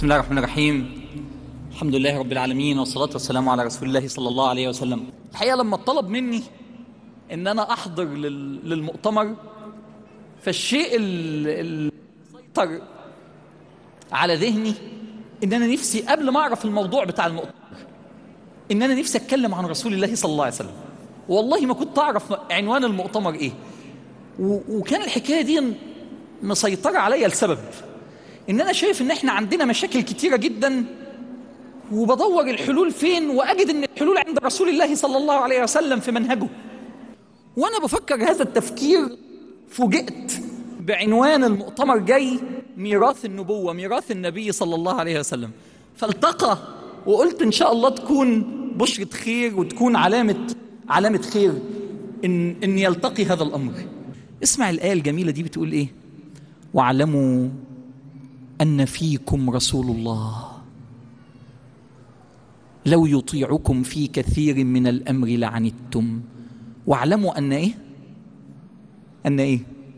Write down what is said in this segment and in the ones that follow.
بسم الله الرحمن الرحيم الحمد لله رب العالمين والصلاة والسلام على رسول الله صلى الله عليه وسلم الحقيقة لما طلب مني ان انا احضر لل- للمؤتمر فالشيء ال- ال- سيطر على ذهني ان انا نفسي قبل ما اعرف الموضوع بتاع المؤتمر ان انا نفسي اتكلم عن رسول الله صلى الله عليه وسلم والله ما كنت اعرف عنوان المؤتمر ايه و- وكان الحكايه دي مسيطره عليا لسبب ان انا شايف ان احنا عندنا مشاكل كتيره جدا وبدور الحلول فين واجد ان الحلول عند رسول الله صلى الله عليه وسلم في منهجه وانا بفكر هذا التفكير فوجئت بعنوان المؤتمر جاي ميراث النبوه ميراث النبي صلى الله عليه وسلم فالتقى وقلت ان شاء الله تكون بشرة خير وتكون علامة علامة خير ان ان يلتقي هذا الامر اسمع الآية الجميلة دي بتقول ايه واعلموا أن فيكم رسول الله لو يطيعكم في كثير من الأمر لعنتم واعلموا أن إيه أن إيه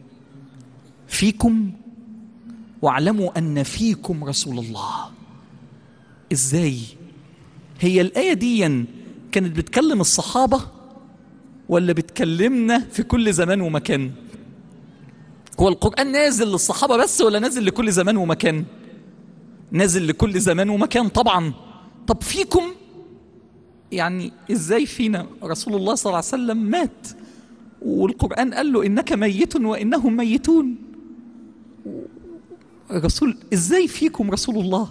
فيكم واعلموا أن فيكم رسول الله إزاي هي الآية دي كانت بتكلم الصحابة ولا بتكلمنا في كل زمان ومكان هو القرآن نازل للصحابة بس ولا نازل لكل زمان ومكان نازل لكل زمان ومكان طبعا طب فيكم يعني ازاي فينا رسول الله صلى الله عليه وسلم مات والقرآن قال له إنك ميت وإنهم ميتون رسول ازاي فيكم رسول الله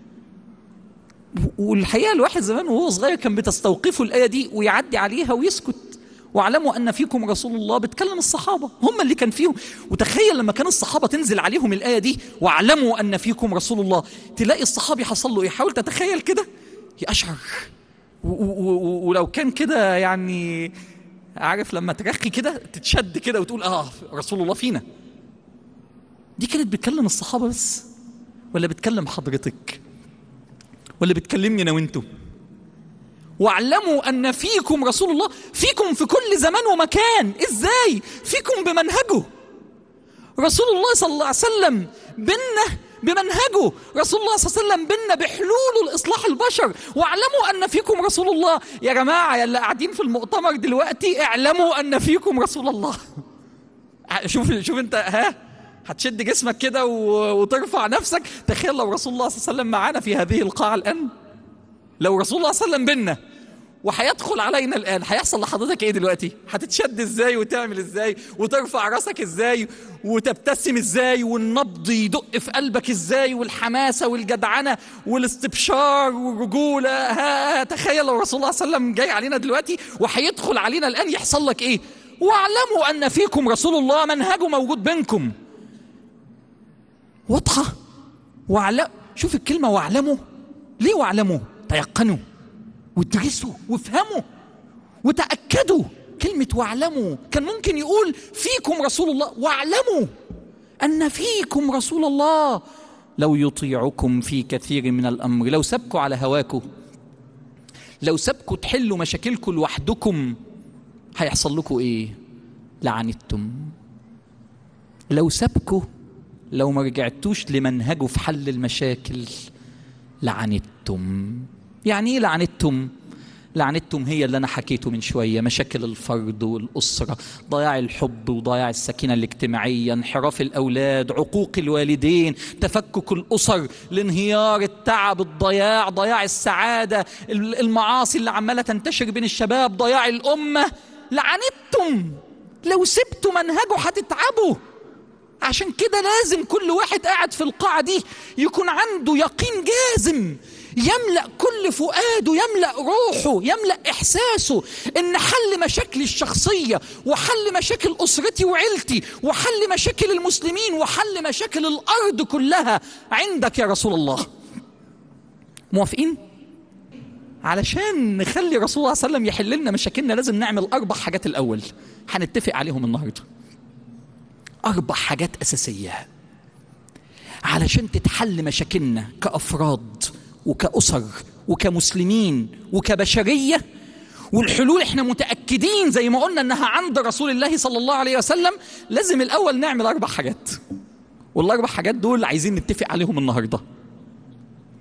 والحقيقة الواحد زمان وهو صغير كان بتستوقفه الآية دي ويعدي عليها ويسكت واعلموا ان فيكم رسول الله بتكلم الصحابه هم اللي كان فيهم وتخيل لما كان الصحابه تنزل عليهم الايه دي واعلموا ان فيكم رسول الله تلاقي الصحابي حصل له ايه حاول تتخيل كده يقشعر و- و- و- ولو كان كده يعني عارف لما ترخي كده تتشد كده وتقول اه رسول الله فينا دي كانت بتكلم الصحابه بس ولا بتكلم حضرتك ولا بتكلمني انا وانتوا واعلموا ان فيكم رسول الله فيكم في كل زمان ومكان ازاي فيكم بمنهجه رسول الله صلى الله عليه وسلم بينا بمنهجه رسول الله صلى الله عليه وسلم بينا بحلوله لاصلاح البشر واعلموا ان فيكم رسول الله يا جماعه يا اللي قاعدين في المؤتمر دلوقتي اعلموا ان فيكم رسول الله شوف شوف انت ها هتشد جسمك كده و- وترفع نفسك تخيل لو رسول الله صلى الله عليه وسلم معانا في هذه القاعه الان لو رسول الله صلى الله عليه وسلم بينا وهيدخل علينا الان هيحصل لحضرتك ايه دلوقتي هتتشد ازاي وتعمل ازاي وترفع راسك ازاي وتبتسم ازاي والنبض يدق في قلبك ازاي والحماسه والجدعنه والاستبشار والرجوله ها تخيل لو رسول الله صلى الله عليه وسلم جاي علينا دلوقتي وهيدخل علينا الان يحصل لك ايه واعلموا ان فيكم رسول الله منهجه موجود بينكم واضحه واعلم شوف الكلمه واعلموا ليه واعلموا تيقنوا وادرسوا وافهموا وتأكدوا كلمة واعلموا كان ممكن يقول فيكم رسول الله واعلموا أن فيكم رسول الله لو يطيعكم في كثير من الأمر لو سبكوا على هواكم لو سبكوا تحلوا مشاكلكم لوحدكم هيحصل لكم إيه لعنتم لو سبكوا لو ما رجعتوش لمنهجه في حل المشاكل لعنتم يعني ايه لعنتم لعنتم هي اللي انا حكيته من شويه مشاكل الفرد والاسره ضياع الحب وضياع السكينه الاجتماعيه انحراف الاولاد عقوق الوالدين تفكك الاسر الانهيار التعب الضياع ضياع السعاده المعاصي اللي عماله تنتشر بين الشباب ضياع الامه لعنتم لو سبتوا منهجه هتتعبوا عشان كده لازم كل واحد قاعد في القاعة دي يكون عنده يقين جازم يملأ كل فؤاده يملأ روحه يملأ إحساسه إن حل مشاكلي الشخصية وحل مشاكل أسرتي وعيلتي وحل مشاكل المسلمين وحل مشاكل الأرض كلها عندك يا رسول الله موافقين؟ علشان نخلي رسول الله صلى الله عليه وسلم يحل لنا مشاكلنا لازم نعمل أربع حاجات الأول هنتفق عليهم النهارده أربع حاجات أساسية علشان تتحل مشاكلنا كأفراد وكأسر وكمسلمين وكبشرية والحلول احنا متأكدين زي ما قلنا انها عند رسول الله صلى الله عليه وسلم لازم الأول نعمل أربع حاجات والأربع حاجات دول عايزين نتفق عليهم النهاردة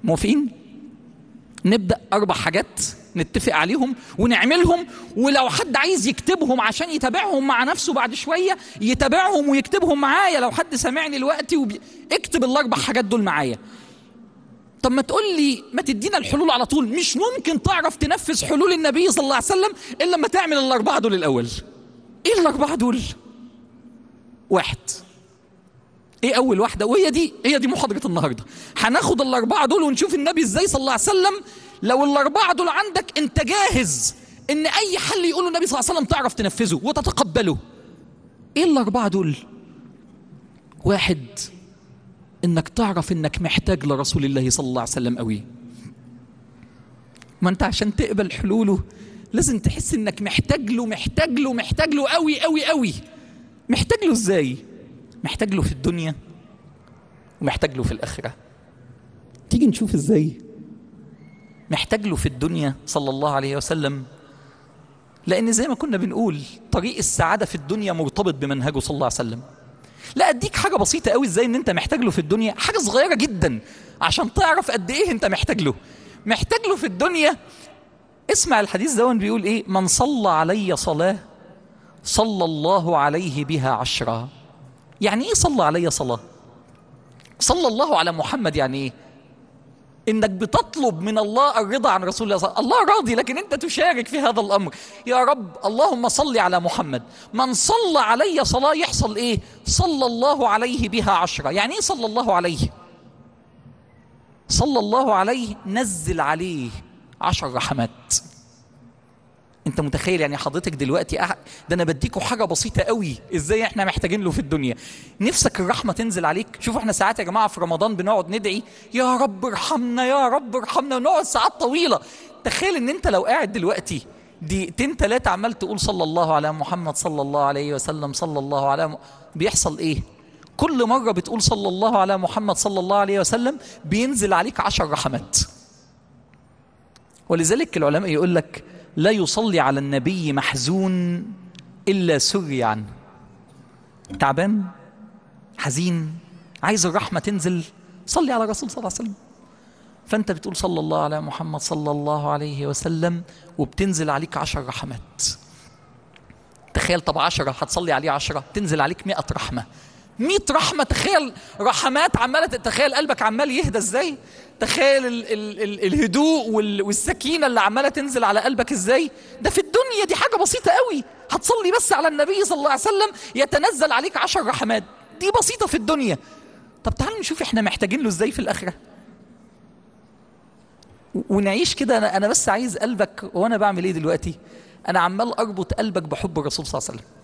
موافقين نبدا اربع حاجات نتفق عليهم ونعملهم ولو حد عايز يكتبهم عشان يتابعهم مع نفسه بعد شويه يتابعهم ويكتبهم معايا لو حد سامعني دلوقتي وبي... اكتب الاربع حاجات دول معايا طب ما تقول لي ما تدينا الحلول على طول مش ممكن تعرف تنفذ حلول النبي صلى الله عليه وسلم الا لما تعمل الاربعه دول الاول ايه الاربعه دول واحد ايه اول واحده وهي دي هي دي محاضره النهارده هناخد الاربعه دول ونشوف النبي ازاي صلى الله عليه وسلم لو الاربعه دول عندك انت جاهز ان اي حل يقوله النبي صلى الله عليه وسلم تعرف تنفذه وتتقبله ايه الاربعه دول واحد انك تعرف انك محتاج لرسول الله صلى الله عليه وسلم قوي ما انت عشان تقبل حلوله لازم تحس انك محتاج له محتاج له محتاج له قوي قوي قوي محتاج له ازاي محتاج له في الدنيا ومحتاج له في الاخره تيجي نشوف ازاي محتاج له في الدنيا صلى الله عليه وسلم لان زي ما كنا بنقول طريق السعاده في الدنيا مرتبط بمنهجه صلى الله عليه وسلم لا اديك حاجه بسيطه قوي ازاي ان انت محتاج له في الدنيا حاجه صغيره جدا عشان تعرف قد ايه انت محتاج له محتاج له في الدنيا اسمع الحديث ده بيقول ايه من صلى علي صلاه صلى الله عليه بها عشرا يعني ايه صلى علي صلاه صلى الله على محمد يعني ايه انك بتطلب من الله الرضا عن رسول الله صلى الله راضي لكن انت تشارك في هذا الامر يا رب اللهم صل على محمد من صلى علي صلاه يحصل ايه صلى الله عليه بها عشرة يعني ايه صلى الله عليه صلى الله عليه نزل عليه عشر رحمات انت متخيل يعني حضرتك دلوقتي أح... ده انا بديكوا حاجه بسيطه قوي ازاي احنا محتاجين له في الدنيا نفسك الرحمه تنزل عليك شوفوا احنا ساعات يا جماعه في رمضان بنقعد ندعي يا رب ارحمنا يا رب ارحمنا ونقعد ساعات طويله تخيل ان انت لو قاعد دلوقتي دقيقتين ثلاثه عمال تقول صلى الله على محمد صلى الله عليه وسلم صلى الله على م... بيحصل ايه كل مره بتقول صلى الله على محمد صلى الله عليه وسلم بينزل عليك عشر رحمات ولذلك العلماء يقول لك لا يصلي على النبي محزون الا سري عنه تعبان حزين عايز الرحمه تنزل صلي على الرسول صلى الله عليه وسلم فانت بتقول صلى الله على محمد صلى الله عليه وسلم وبتنزل عليك عشر رحمات تخيل طب عشرة هتصلي عليه عشرة تنزل عليك مئة رحمة مئة رحمة تخيل رحمات عمالة تخيل قلبك عمال يهدى ازاي تخيل ال ال ال الهدوء وال والسكينة اللي عمالة تنزل على قلبك ازاي ده في الدنيا دي حاجة بسيطة قوي هتصلي بس على النبي صلى الله عليه وسلم يتنزل عليك عشر رحمات دي بسيطة في الدنيا طب تعالوا نشوف احنا محتاجين له ازاي في الآخرة ونعيش كده أنا, أنا بس عايز قلبك وأنا بعمل إيه دلوقتي أنا عمال أربط قلبك بحب الرسول صلى الله عليه وسلم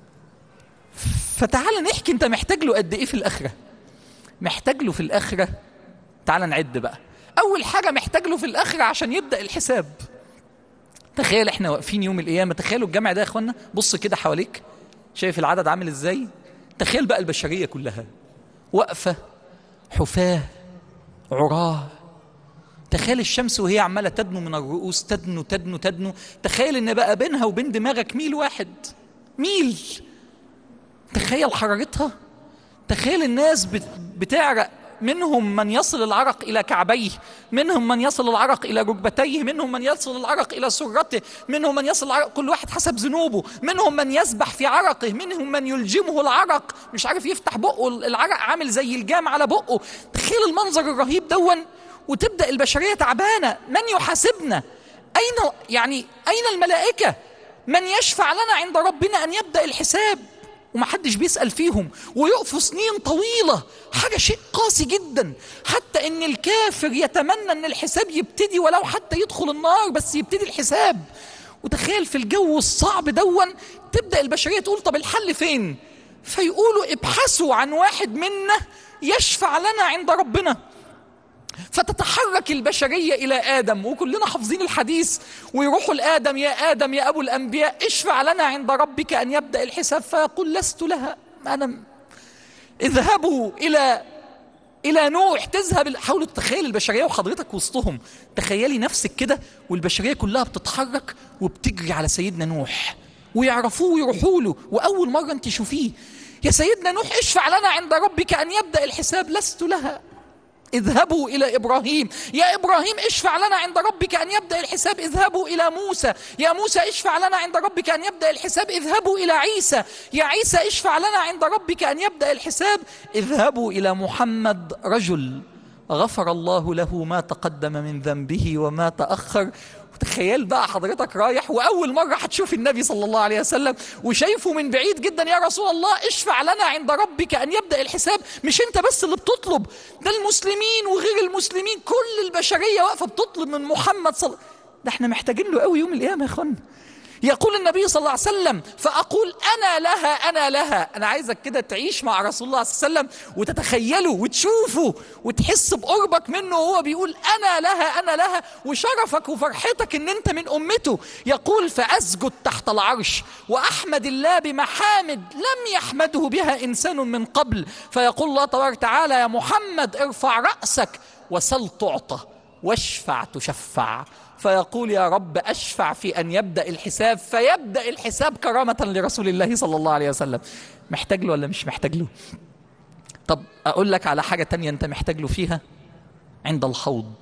فتعال نحكي أنت محتاج له قد إيه في الآخرة محتاج له في الآخرة تعال نعد بقى أول حاجة محتاج له في الآخرة عشان يبدأ الحساب تخيل احنا واقفين يوم القيامة تخيلوا الجامع ده يا اخوانا بص كده حواليك شايف العدد عامل ازاي تخيل بقى البشرية كلها واقفة حفاة عراه تخيل الشمس وهي عمالة تدنو من الرؤوس تدنو تدنو تدنو تخيل ان بقى بينها وبين دماغك ميل واحد ميل تخيل حرارتها تخيل الناس بتعرق منهم من يصل العرق إلى كعبيه منهم من يصل العرق إلى ركبتيه منهم من يصل العرق إلى سرته منهم من يصل العرق كل واحد حسب ذنوبه منهم من يسبح في عرقه منهم من يلجمه العرق مش عارف يفتح بقه العرق عامل زي الجام على بقه تخيل المنظر الرهيب دون وتبدأ البشرية تعبانة من يحاسبنا أين يعني أين الملائكة من يشفع لنا عند ربنا أن يبدأ الحساب ومحدش بيسأل فيهم ويقفوا سنين طويلة حاجة شيء قاسي جدا حتى ان الكافر يتمنى ان الحساب يبتدي ولو حتى يدخل النار بس يبتدي الحساب وتخيل في الجو الصعب دون تبدأ البشرية تقول طب الحل فين فيقولوا ابحثوا عن واحد منا يشفع لنا عند ربنا فتتحرك البشرية إلى آدم وكلنا حافظين الحديث ويروحوا لآدم يا آدم يا أبو الأنبياء اشفع لنا عند ربك أن يبدأ الحساب فيقول لست لها أنا اذهبوا إلى إلى نوح تذهب حاولوا تتخيل البشرية وحضرتك وسطهم تخيلي نفسك كده والبشرية كلها بتتحرك وبتجري على سيدنا نوح ويعرفوه ويروحوا له وأول مرة أنت شوفيه يا سيدنا نوح اشفع لنا عند ربك أن يبدأ الحساب لست لها اذهبوا إلى إبراهيم يا إبراهيم اشفع لنا عند ربك أن يبدأ الحساب اذهبوا إلى موسى يا موسى اشفع لنا عند ربك أن يبدأ الحساب اذهبوا إلى عيسى يا عيسى اشفع لنا عند ربك أن يبدأ الحساب اذهبوا إلى محمد رجل غفر الله له ما تقدم من ذنبه وما تأخر تخيل بقى حضرتك رايح واول مره هتشوف النبي صلى الله عليه وسلم وشايفه من بعيد جدا يا رسول الله اشفع لنا عند ربك ان يبدا الحساب مش انت بس اللي بتطلب ده المسلمين وغير المسلمين كل البشريه واقفه بتطلب من محمد صلى ده احنا محتاجين له قوي يوم القيامه يا اخوانا يقول النبي صلى الله عليه وسلم فأقول أنا لها أنا لها أنا عايزك كده تعيش مع رسول الله صلى الله عليه وسلم وتتخيله وتشوفه وتحس بقربك منه وهو بيقول أنا لها أنا لها وشرفك وفرحتك إن أنت من أمته يقول فأسجد تحت العرش وأحمد الله بمحامد لم يحمده بها إنسان من قبل فيقول الله تبارك وتعالى يا محمد ارفع رأسك وسل تعطى واشفع تشفع فيقول يا رب اشفع في ان يبدا الحساب فيبدا الحساب كرامه لرسول الله صلى الله عليه وسلم محتاج له ولا مش محتاج له طب اقول لك على حاجه تانية انت محتاج له فيها عند الحوض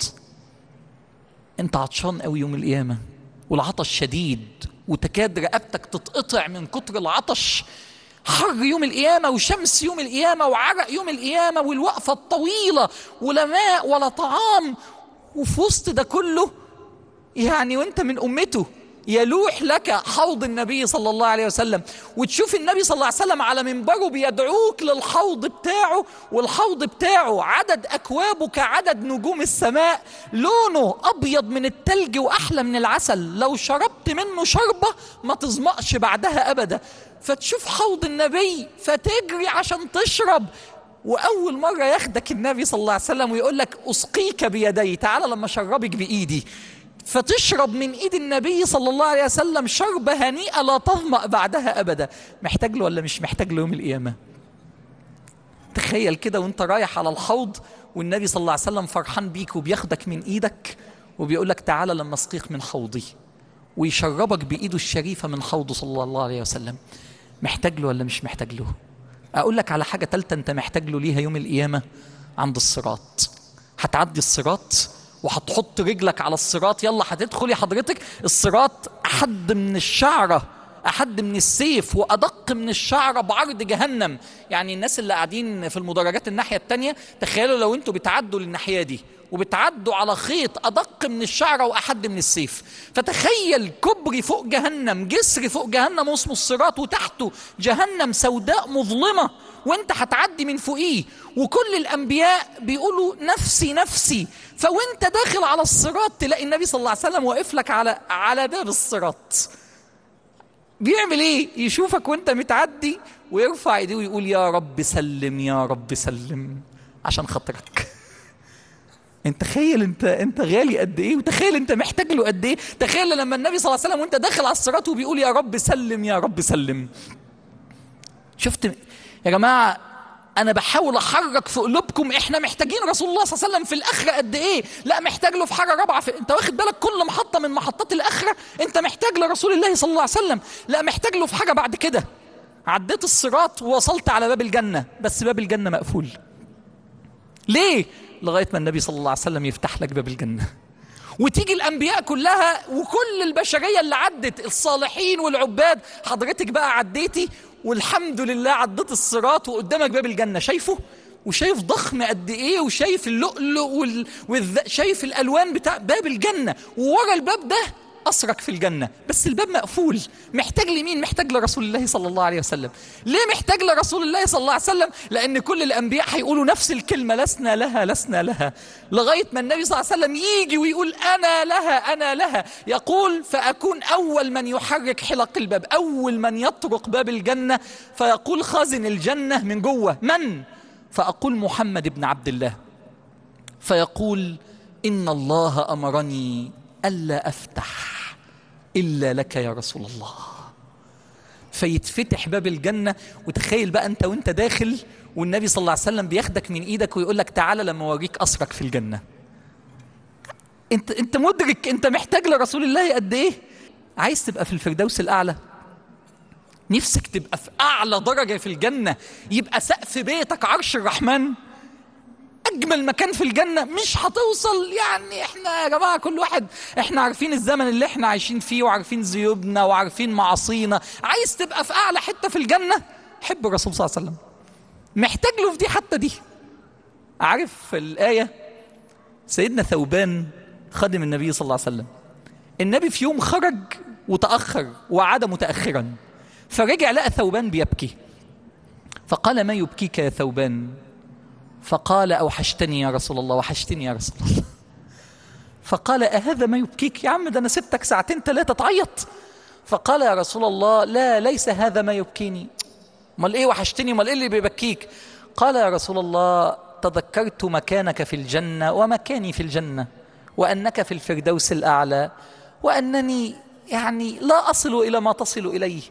انت عطشان قوي يوم القيامه والعطش شديد وتكاد رقبتك تتقطع من كتر العطش حر يوم القيامة وشمس يوم القيامة وعرق يوم القيامة والوقفة الطويلة ولا ماء ولا طعام وفي وسط ده كله يعني وانت من امته يلوح لك حوض النبي صلى الله عليه وسلم وتشوف النبي صلى الله عليه وسلم على منبره بيدعوك للحوض بتاعه والحوض بتاعه عدد اكوابه كعدد نجوم السماء لونه ابيض من التلج واحلى من العسل لو شربت منه شربه ما تظمأش بعدها ابدا فتشوف حوض النبي فتجري عشان تشرب واول مره ياخدك النبي صلى الله عليه وسلم ويقول لك اسقيك بيدي تعالى لما اشربك بايدي فتشرب من ايد النبي صلى الله عليه وسلم شربة هنيئة لا تظمأ بعدها ابدا محتاج له ولا مش محتاج له يوم القيامة تخيل كده وانت رايح على الحوض والنبي صلى الله عليه وسلم فرحان بيك وبياخدك من ايدك وبيقول لك تعالى لما اسقيك من حوضي ويشربك بايده الشريفة من حوضه صلى الله عليه وسلم محتاج له ولا مش محتاج له اقول لك على حاجة تالتة انت محتاج له ليها يوم القيامة عند الصراط هتعدي الصراط وهتحط رجلك على الصراط يلا هتدخلي حضرتك الصراط أحد من الشعرة أحد من السيف وأدق من الشعرة بعرض جهنم يعني الناس اللي قاعدين في المدرجات الناحية التانية تخيلوا لو انتوا بتعدوا للناحية دي وبتعدوا على خيط أدق من الشعرة وأحد من السيف فتخيل كبري فوق جهنم جسر فوق جهنم اسمه الصراط وتحته جهنم سوداء مظلمة وانت هتعدي من فوقيه وكل الانبياء بيقولوا نفسي نفسي فوانت داخل على الصراط تلاقي النبي صلى الله عليه وسلم واقف لك على على باب الصراط بيعمل ايه يشوفك وانت متعدي ويرفع ايديه ويقول يا رب سلم يا رب سلم عشان خاطرك انت تخيل انت انت غالي قد ايه وتخيل انت محتاج له قد ايه تخيل لما النبي صلى الله عليه وسلم وانت داخل على الصراط وبيقول يا رب سلم يا رب سلم شفت يا جماعه انا بحاول احرك في قلوبكم احنا محتاجين رسول الله صلى الله عليه وسلم في الاخره قد ايه لا محتاج له في حاجه رابعه في... انت واخد بالك كل محطه من محطات الاخره انت محتاج لرسول الله صلى الله عليه وسلم لا محتاج له في حاجه بعد كده عديت الصراط ووصلت على باب الجنه بس باب الجنه مقفول ليه لغايه ما النبي صلى الله عليه وسلم يفتح لك باب الجنه وتيجي الانبياء كلها وكل البشريه اللي عدت الصالحين والعباد حضرتك بقى عديتي والحمد لله عديت الصراط وقدامك باب الجنه شايفه وشايف ضخم قد ايه وشايف اللؤلؤ وال... والذ... شايف الالوان بتاع باب الجنه وورا الباب ده أسرك في الجنة بس الباب مقفول محتاج لمين محتاج لرسول الله صلى الله عليه وسلم ليه محتاج لرسول الله صلى الله عليه وسلم لأن كل الأنبياء هيقولوا نفس الكلمة لسنا لها لسنا لها لغاية ما النبي صلى الله عليه وسلم يجي ويقول أنا لها أنا لها يقول فأكون أول من يحرك حلق الباب أول من يطرق باب الجنة فيقول خازن الجنة من جوه من فأقول محمد بن عبد الله فيقول إن الله أمرني ألا أفتح إلا لك يا رسول الله فيتفتح باب الجنة وتخيل بقى أنت وأنت داخل والنبي صلى الله عليه وسلم بياخدك من إيدك ويقول لك تعالى لما أوريك أسرك في الجنة أنت أنت مدرك أنت محتاج لرسول الله قد إيه؟ عايز تبقى في الفردوس الأعلى نفسك تبقى في أعلى درجة في الجنة يبقى سقف بيتك عرش الرحمن اجمل مكان في الجنه مش هتوصل يعني احنا يا جماعه كل واحد احنا عارفين الزمن اللي احنا عايشين فيه وعارفين ذيوبنا وعارفين معاصينا عايز تبقى في اعلى حته في الجنه حب الرسول صلى الله عليه وسلم محتاج له في دي حتى دي عارف الايه سيدنا ثوبان خادم النبي صلى الله عليه وسلم النبي في يوم خرج وتاخر وعاد متاخرا فرجع لقى ثوبان بيبكي فقال ما يبكيك يا ثوبان فقال أوحشتني يا رسول الله وحشتني يا رسول الله فقال أهذا ما يبكيك يا عم ده أنا سبتك ساعتين ثلاثة تعيط فقال يا رسول الله لا ليس هذا ما يبكيني امال ايه وحشتني امال ايه اللي بيبكيك قال يا رسول الله تذكرت مكانك في الجنة ومكاني في الجنة وأنك في الفردوس الأعلى وأنني يعني لا أصل إلى ما تصل إليه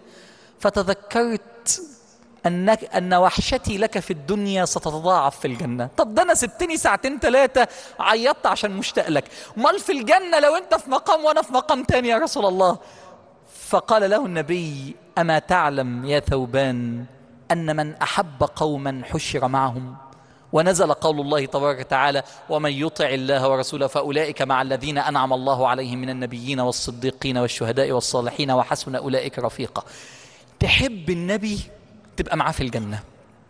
فتذكرت أنك أن وحشتي لك في الدنيا ستتضاعف في الجنة طب ده أنا سبتني ساعتين ثلاثة عيطت عشان مشتاق لك مال في الجنة لو أنت في مقام وأنا في مقام تاني يا رسول الله فقال له النبي أما تعلم يا ثوبان أن من أحب قوما حشر معهم ونزل قول الله تبارك وتعالى ومن يطع الله ورسوله فأولئك مع الذين أنعم الله عليهم من النبيين والصديقين والشهداء والصالحين وحسن أولئك رفيقا تحب النبي تبقى معاه في الجنة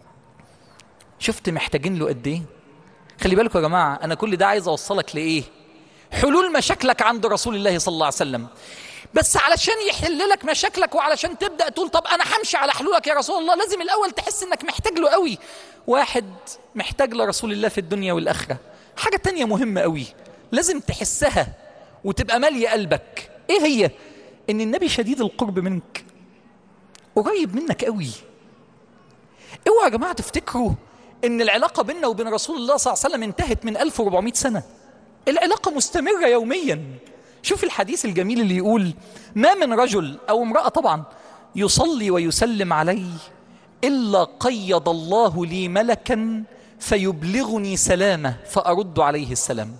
شفت محتاجين له قد ايه خلي بالكم يا جماعة أنا كل ده عايز أوصلك لإيه حلول مشاكلك عند رسول الله صلى الله عليه وسلم بس علشان يحل لك مشاكلك وعلشان تبدا تقول طب انا همشي على حلولك يا رسول الله لازم الاول تحس انك محتاج له قوي واحد محتاج لرسول الله في الدنيا والاخره حاجه تانية مهمه قوي لازم تحسها وتبقى ماليه قلبك ايه هي ان النبي شديد القرب منك قريب منك قوي اوعوا يا جماعه تفتكروا ان العلاقه بيننا وبين رسول الله صلى الله عليه وسلم انتهت من 1400 سنه العلاقه مستمره يوميا شوف الحديث الجميل اللي يقول ما من رجل او امراه طبعا يصلي ويسلم علي الا قيض الله لي ملكا فيبلغني سلامه فارد عليه السلام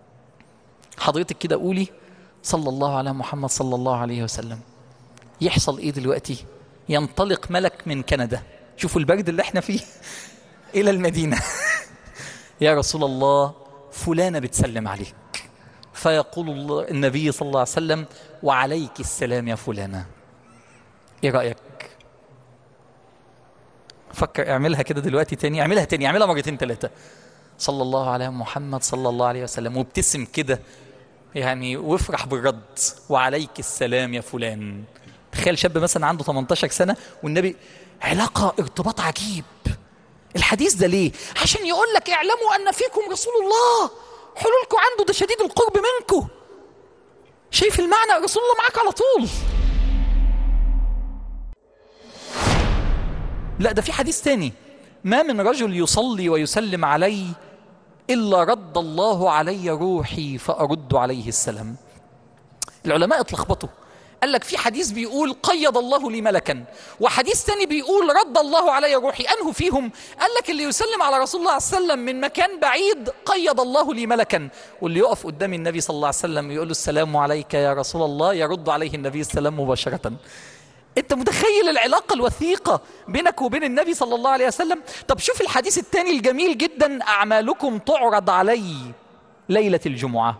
حضرتك كده قولي صلى الله على محمد صلى الله عليه وسلم يحصل ايه دلوقتي ينطلق ملك من كندا شوفوا البرد اللي احنا فيه الى المدينه يا رسول الله فلانه بتسلم عليك فيقول الله النبي صلى الله عليه وسلم وعليك السلام يا فلانة ايه رأيك فكر اعملها كده دلوقتي تاني اعملها تاني اعملها مرتين ثلاثة صلى الله على محمد صلى الله عليه وسلم وابتسم كده يعني وافرح بالرد وعليك السلام يا فلان تخيل شاب مثلا عنده 18 سنة والنبي علاقة ارتباط عجيب الحديث ده ليه عشان يقول لك اعلموا ان فيكم رسول الله حلولكم عنده ده شديد القرب منكم شايف المعنى رسول الله معاك على طول لا ده في حديث تاني ما من رجل يصلي ويسلم علي إلا رد الله علي روحي فأرد عليه السلام العلماء اتلخبطوا قال لك في حديث بيقول قيض الله لي ملكا وحديث تاني بيقول رد الله علي روحي انه فيهم قال لك اللي يسلم على رسول الله صلى الله عليه وسلم من مكان بعيد قيض الله لي ملكا واللي يقف قدام النبي صلى الله عليه وسلم يقول له السلام عليك يا رسول الله يرد عليه النبي السلام مباشره انت متخيل العلاقه الوثيقه بينك وبين النبي صلى الله عليه وسلم طب شوف الحديث الثاني الجميل جدا اعمالكم تعرض علي ليله الجمعه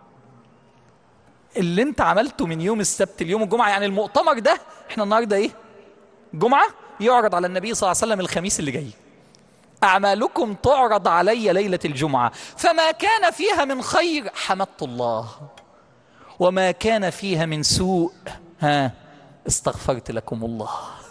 اللي انت عملته من يوم السبت ليوم الجمعه يعني المؤتمر ده احنا النهارده ايه جمعه يعرض على النبي صلى الله عليه وسلم الخميس اللي جاي اعمالكم تعرض علي ليله الجمعه فما كان فيها من خير حمدت الله وما كان فيها من سوء ها استغفرت لكم الله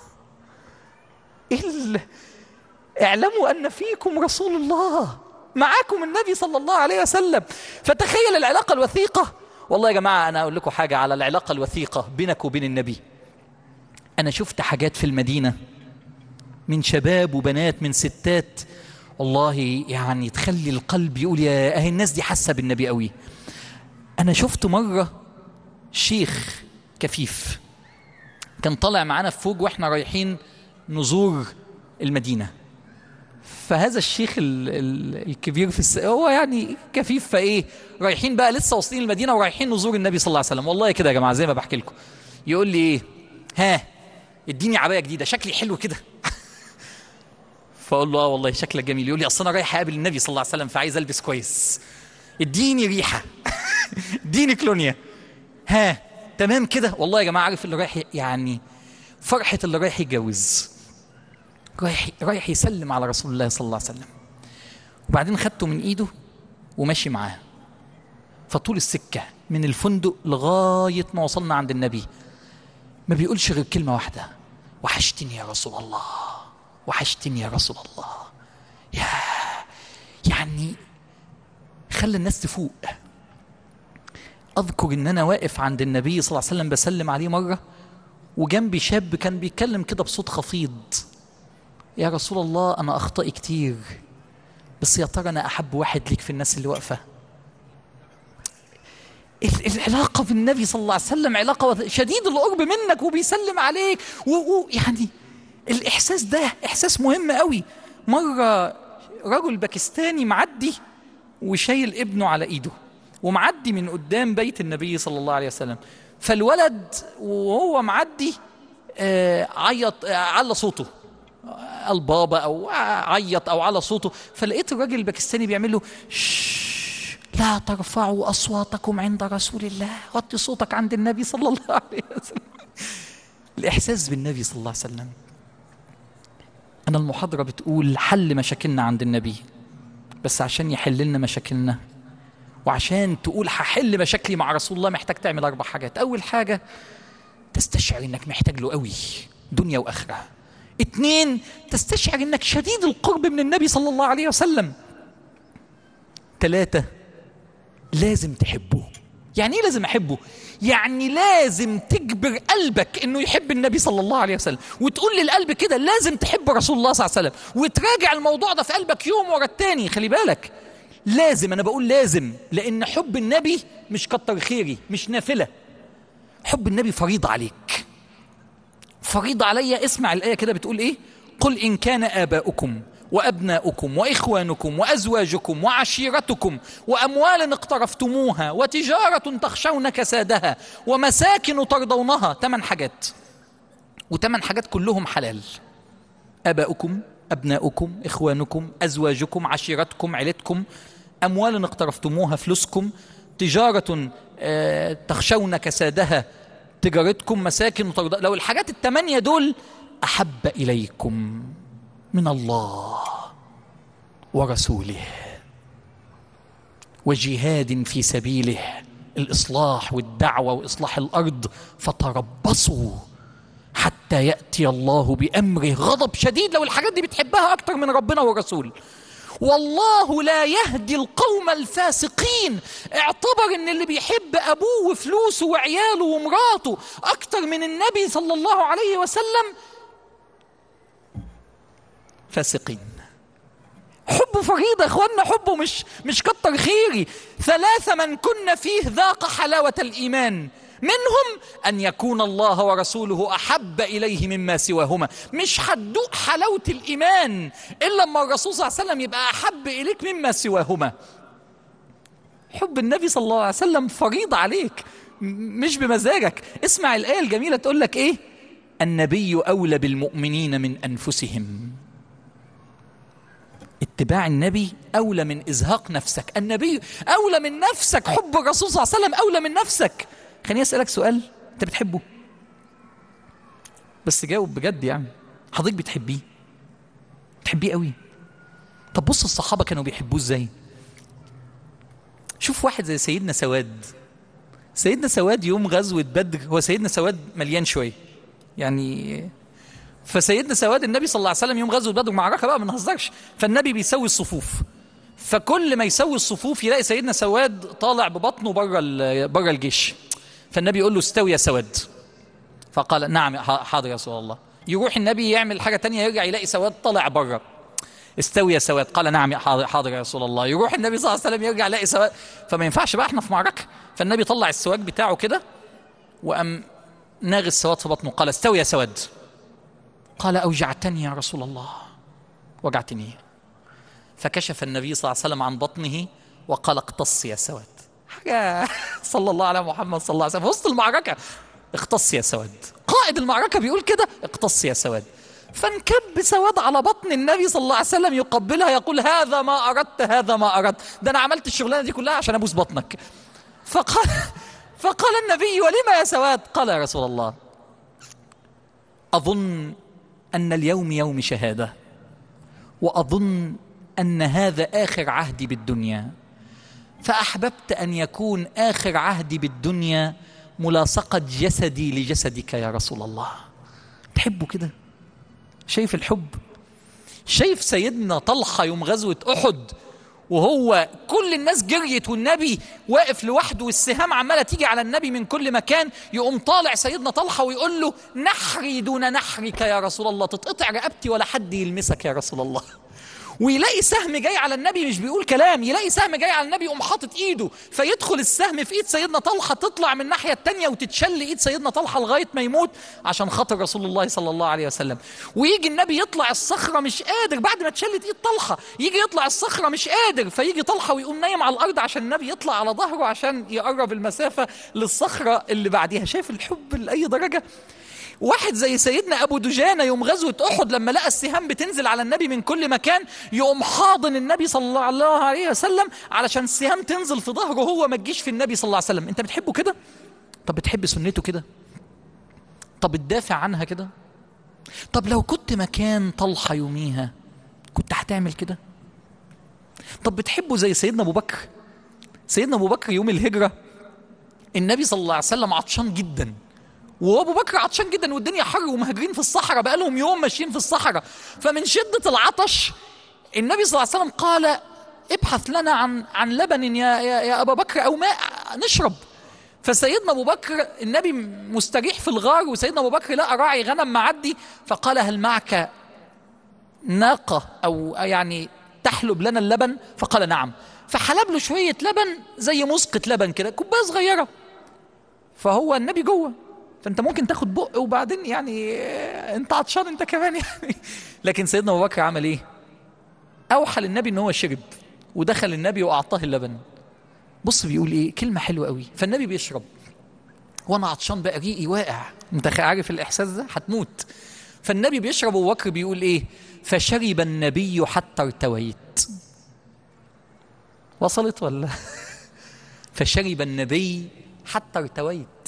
إيه اعلموا ان فيكم رسول الله معاكم النبي صلى الله عليه وسلم فتخيل العلاقه الوثيقه والله يا جماعة أنا أقول لكم حاجة على العلاقة الوثيقة بينك وبين النبي أنا شفت حاجات في المدينة من شباب وبنات من ستات والله يعني تخلي القلب يقول يا أهي الناس دي حاسة بالنبي قوي أنا شفت مرة شيخ كفيف كان طالع معانا في فوق واحنا رايحين نزور المدينه فهذا الشيخ ال ال الكبير في الس... هو يعني كفيف فايه رايحين بقى لسه واصلين المدينه ورايحين نزور النبي صلى الله عليه وسلم والله كده يا جماعه زي ما بحكي لكم يقول لي ايه ها اديني عبايه جديده شكلي حلو كده فاقول له اه والله شكلك جميل يقول لي اصل انا رايح اقابل النبي صلى الله عليه وسلم فعايز البس كويس اديني ريحه اديني كلونيا ها تمام كده والله يا جماعه عارف اللي رايح يعني فرحه اللي رايح يتجوز رايح رايح يسلم على رسول الله صلى الله عليه وسلم وبعدين خدته من ايده وماشي معاه فطول السكه من الفندق لغايه ما وصلنا عند النبي ما بيقولش غير كلمه واحده وحشتني يا رسول الله وحشتني يا رسول الله يا يعني خلى الناس تفوق اذكر ان انا واقف عند النبي صلى الله عليه وسلم بسلم عليه مره وجنبي شاب كان بيتكلم كده بصوت خفيض يا رسول الله انا اخطائي كتير بس يا ترى انا احب واحد ليك في الناس اللي واقفه ال- العلاقة بالنبي صلى الله عليه وسلم علاقة شديد القرب منك وبيسلم عليك ويعني الإحساس ده إحساس مهم قوي مرة رجل باكستاني معدي وشايل ابنه على إيده ومعدي من قدام بيت النبي صلى الله عليه وسلم فالولد وهو معدي آه، عيط آه، على صوته قال بابا او عيط او على صوته فلقيت الراجل الباكستاني بيعمل له "شش، لا ترفعوا اصواتكم عند رسول الله وطي صوتك عند النبي صلى الله عليه وسلم الاحساس بالنبي صلى الله عليه وسلم انا المحاضره بتقول حل مشاكلنا عند النبي بس عشان يحل لنا مشاكلنا وعشان تقول هحل مشاكلي مع رسول الله محتاج تعمل اربع حاجات اول حاجه تستشعر انك محتاج له قوي دنيا واخره اتنين تستشعر انك شديد القرب من النبي صلى الله عليه وسلم تلاتة لازم تحبه يعني ايه لازم احبه يعني لازم تجبر قلبك انه يحب النبي صلى الله عليه وسلم وتقول للقلب كده لازم تحب رسول الله صلى الله عليه وسلم وتراجع الموضوع ده في قلبك يوم ورا التاني خلي بالك لازم انا بقول لازم لان حب النبي مش كتر خيري مش نافله حب النبي فريضه عليك فريضة علي اسمع الآية كده بتقول إيه قل إن كان آباؤكم وأبناؤكم وإخوانكم وأزواجكم وعشيرتكم وأموال اقترفتموها وتجارة تخشون كسادها ومساكن ترضونها ثمان حاجات وثمان حاجات كلهم حلال آباؤكم أبناؤكم إخوانكم أزواجكم عشيرتكم عيلتكم أموال اقترفتموها فلوسكم تجارة آه، تخشون كسادها تجارتكم مساكن ترضى لو الحاجات الثمانية دول أحب إليكم من الله ورسوله وجهاد في سبيله الإصلاح والدعوة وإصلاح الأرض فتربصوا حتى يأتي الله بأمره غضب شديد لو الحاجات دي بتحبها أكتر من ربنا والرسول والله لا يهدي القوم الفاسقين اعتبر ان اللي بيحب ابوه وفلوسه وعياله ومراته اكتر من النبي صلى الله عليه وسلم فاسقين حب فريضة اخوانا حبه مش مش كتر خيري ثلاثة من كن فيه ذاق حلاوة الإيمان منهم أن يكون الله ورسوله أحب إليه مما سواهما مش هتدوق حلاوة الإيمان إلا لما الرسول صلى الله عليه وسلم يبقى أحب إليك مما سواهما حب النبي صلى الله عليه وسلم فريضة عليك م- مش بمزاجك اسمع الآية الجميلة تقول لك إيه النبي أولى بالمؤمنين من أنفسهم اتباع النبي أولى من إزهاق نفسك النبي أولى من نفسك حب الرسول صلى الله عليه وسلم أولى من نفسك خليني أسألك سؤال أنت بتحبه بس جاوب بجد يعني حضرتك بتحبيه بتحبيه قوي طب بص الصحابة كانوا بيحبوه ازاي شوف واحد زي سيدنا سواد سيدنا سواد يوم غزوة بدر هو سيدنا سواد مليان شوية يعني فسيدنا سواد النبي صلى الله عليه وسلم يوم غزوة بدر معركة بقى ما نهزرش فالنبي بيسوي الصفوف فكل ما يسوي الصفوف يلاقي سيدنا سواد طالع ببطنه بره ال- بره الجيش فالنبي يقول له استوي يا سواد فقال نعم ح- حاضر يا رسول الله يروح النبي يعمل حاجة تانية يرجع يلاقي سواد طالع بره استوي يا سواد قال نعم حاضر, حاضر يا رسول الله يروح النبي صلى الله عليه وسلم يرجع يلاقي سواد فما ينفعش بقى احنا في معركة فالنبي طلع السواك بتاعه كده وأم ناغ السواد في بطنه قال استوي يا سواد قال أوجعتني يا رسول الله وجعتني فكشف النبي صلى الله عليه وسلم عن بطنه وقال اقتص يا سواد حاجة صلى الله على محمد صلى الله عليه وسلم في وسط المعركة اقتص يا سواد قائد المعركة بيقول كده اقتص يا سواد فانكب سواد على بطن النبي صلى الله عليه وسلم يقبلها يقول هذا ما أردت هذا ما أردت ده أنا عملت الشغلانة دي كلها عشان أبوس بطنك فقال فقال النبي ولما يا سواد قال يا رسول الله أظن أن اليوم يوم شهادة وأظن أن هذا آخر عهدي بالدنيا فأحببت أن يكون آخر عهدي بالدنيا ملاصقة جسدي لجسدك يا رسول الله تحبه كده شايف الحب شايف سيدنا طلحة يوم غزوة أحد وهو كل الناس جريت والنبي واقف لوحده والسهام عماله تيجي على النبي من كل مكان يقوم طالع سيدنا طلحه ويقول له نحري دون نحرك يا رسول الله تتقطع رقبتي ولا حد يلمسك يا رسول الله ويلاقي سهم جاي على النبي مش بيقول كلام يلاقي سهم جاي على النبي يقوم حاطط ايده فيدخل السهم في ايد سيدنا طلحه تطلع من الناحيه الثانيه وتتشل ايد سيدنا طلحه لغايه ما يموت عشان خاطر رسول الله صلى الله عليه وسلم ويجي النبي يطلع الصخره مش قادر بعد ما اتشلت ايد طلحه يجي يطلع الصخره مش قادر فيجي طلحه ويقوم نايم على الارض عشان النبي يطلع على ظهره عشان يقرب المسافه للصخره اللي بعديها شايف الحب لاي درجه واحد زي سيدنا ابو دجانه يوم غزوه احد لما لقى السهام بتنزل على النبي من كل مكان يقوم حاضن النبي صلى الله عليه وسلم علشان السهام تنزل في ظهره هو ما تجيش في النبي صلى الله عليه وسلم انت بتحبه كده طب بتحب سنته كده طب بتدافع عنها كده طب لو كنت مكان طلحه يوميها كنت هتعمل كده طب بتحبه زي سيدنا ابو بكر سيدنا ابو بكر يوم الهجره النبي صلى الله عليه وسلم عطشان جدا وابو بكر عطشان جدا والدنيا حر ومهاجرين في الصحراء بقى لهم يوم ماشيين في الصحراء فمن شده العطش النبي صلى الله عليه وسلم قال ابحث لنا عن عن لبن يا يا, يا ابا بكر او ماء نشرب فسيدنا ابو بكر النبي مستريح في الغار وسيدنا ابو بكر لقى راعي غنم معدي فقال هل معك ناقه او يعني تحلب لنا اللبن فقال نعم فحلب له شويه لبن زي مسقط لبن كده كوبايه صغيره فهو النبي جوه فانت ممكن تاخد بق وبعدين يعني انت عطشان انت كمان يعني لكن سيدنا ابو بكر عمل ايه اوحى للنبي ان هو شرب ودخل النبي واعطاه اللبن بص بيقول ايه كلمه حلوه قوي فالنبي بيشرب وانا عطشان بقى ريقي واقع انت عارف الاحساس ده هتموت فالنبي بيشرب ابو بكر بيقول ايه فشرب النبي حتى ارتويت وصلت ولا فشرب النبي حتى ارتويت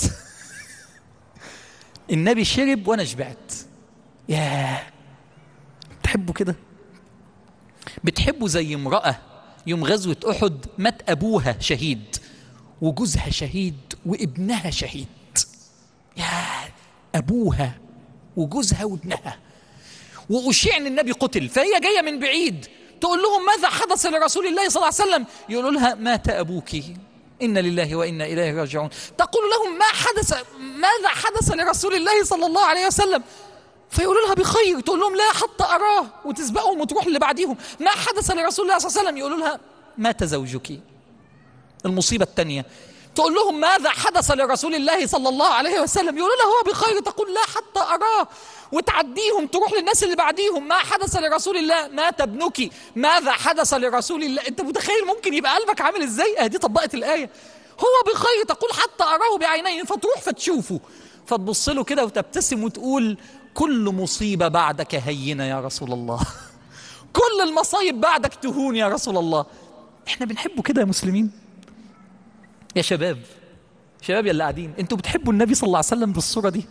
النبي شرب وانا شبعت ياه بتحبه كده بتحبه زي امرأة يوم غزوة أحد مات أبوها شهيد وجوزها شهيد وابنها شهيد يا أبوها وجوزها وابنها وأشيع أن النبي قتل فهي جاية من بعيد تقول لهم ماذا حدث لرسول الله صلى الله عليه وسلم يقولوا لها مات أبوك إن لله وإنا إليه راجعون تقول لهم ما حدث ماذا حدث لرسول الله صلى الله عليه وسلم فيقولوا لها بخير تقول لهم لا حتى أراه وتسبقهم وتروح اللي بعديهم ما حدث لرسول الله صلى الله عليه وسلم يقولوا لها مات زوجك المصيبة الثانية تقول لهم ماذا حدث لرسول الله صلى الله عليه وسلم يقولوا لها هو بخير تقول لا حتى أراه وتعديهم تروح للناس اللي بعديهم ما حدث لرسول الله مات ابنك ماذا حدث لرسول الله انت متخيل ممكن يبقى قلبك عامل ازاي اه دي طبقت الآية هو بخير تقول حتى أراه بعينيه فتروح فتشوفه فتبص له كده وتبتسم وتقول كل مصيبة بعدك هينة يا رسول الله كل المصايب بعدك تهون يا رسول الله احنا بنحبه كده يا مسلمين يا شباب شباب يا اللي قاعدين انتوا بتحبوا النبي صلى الله عليه وسلم بالصورة دي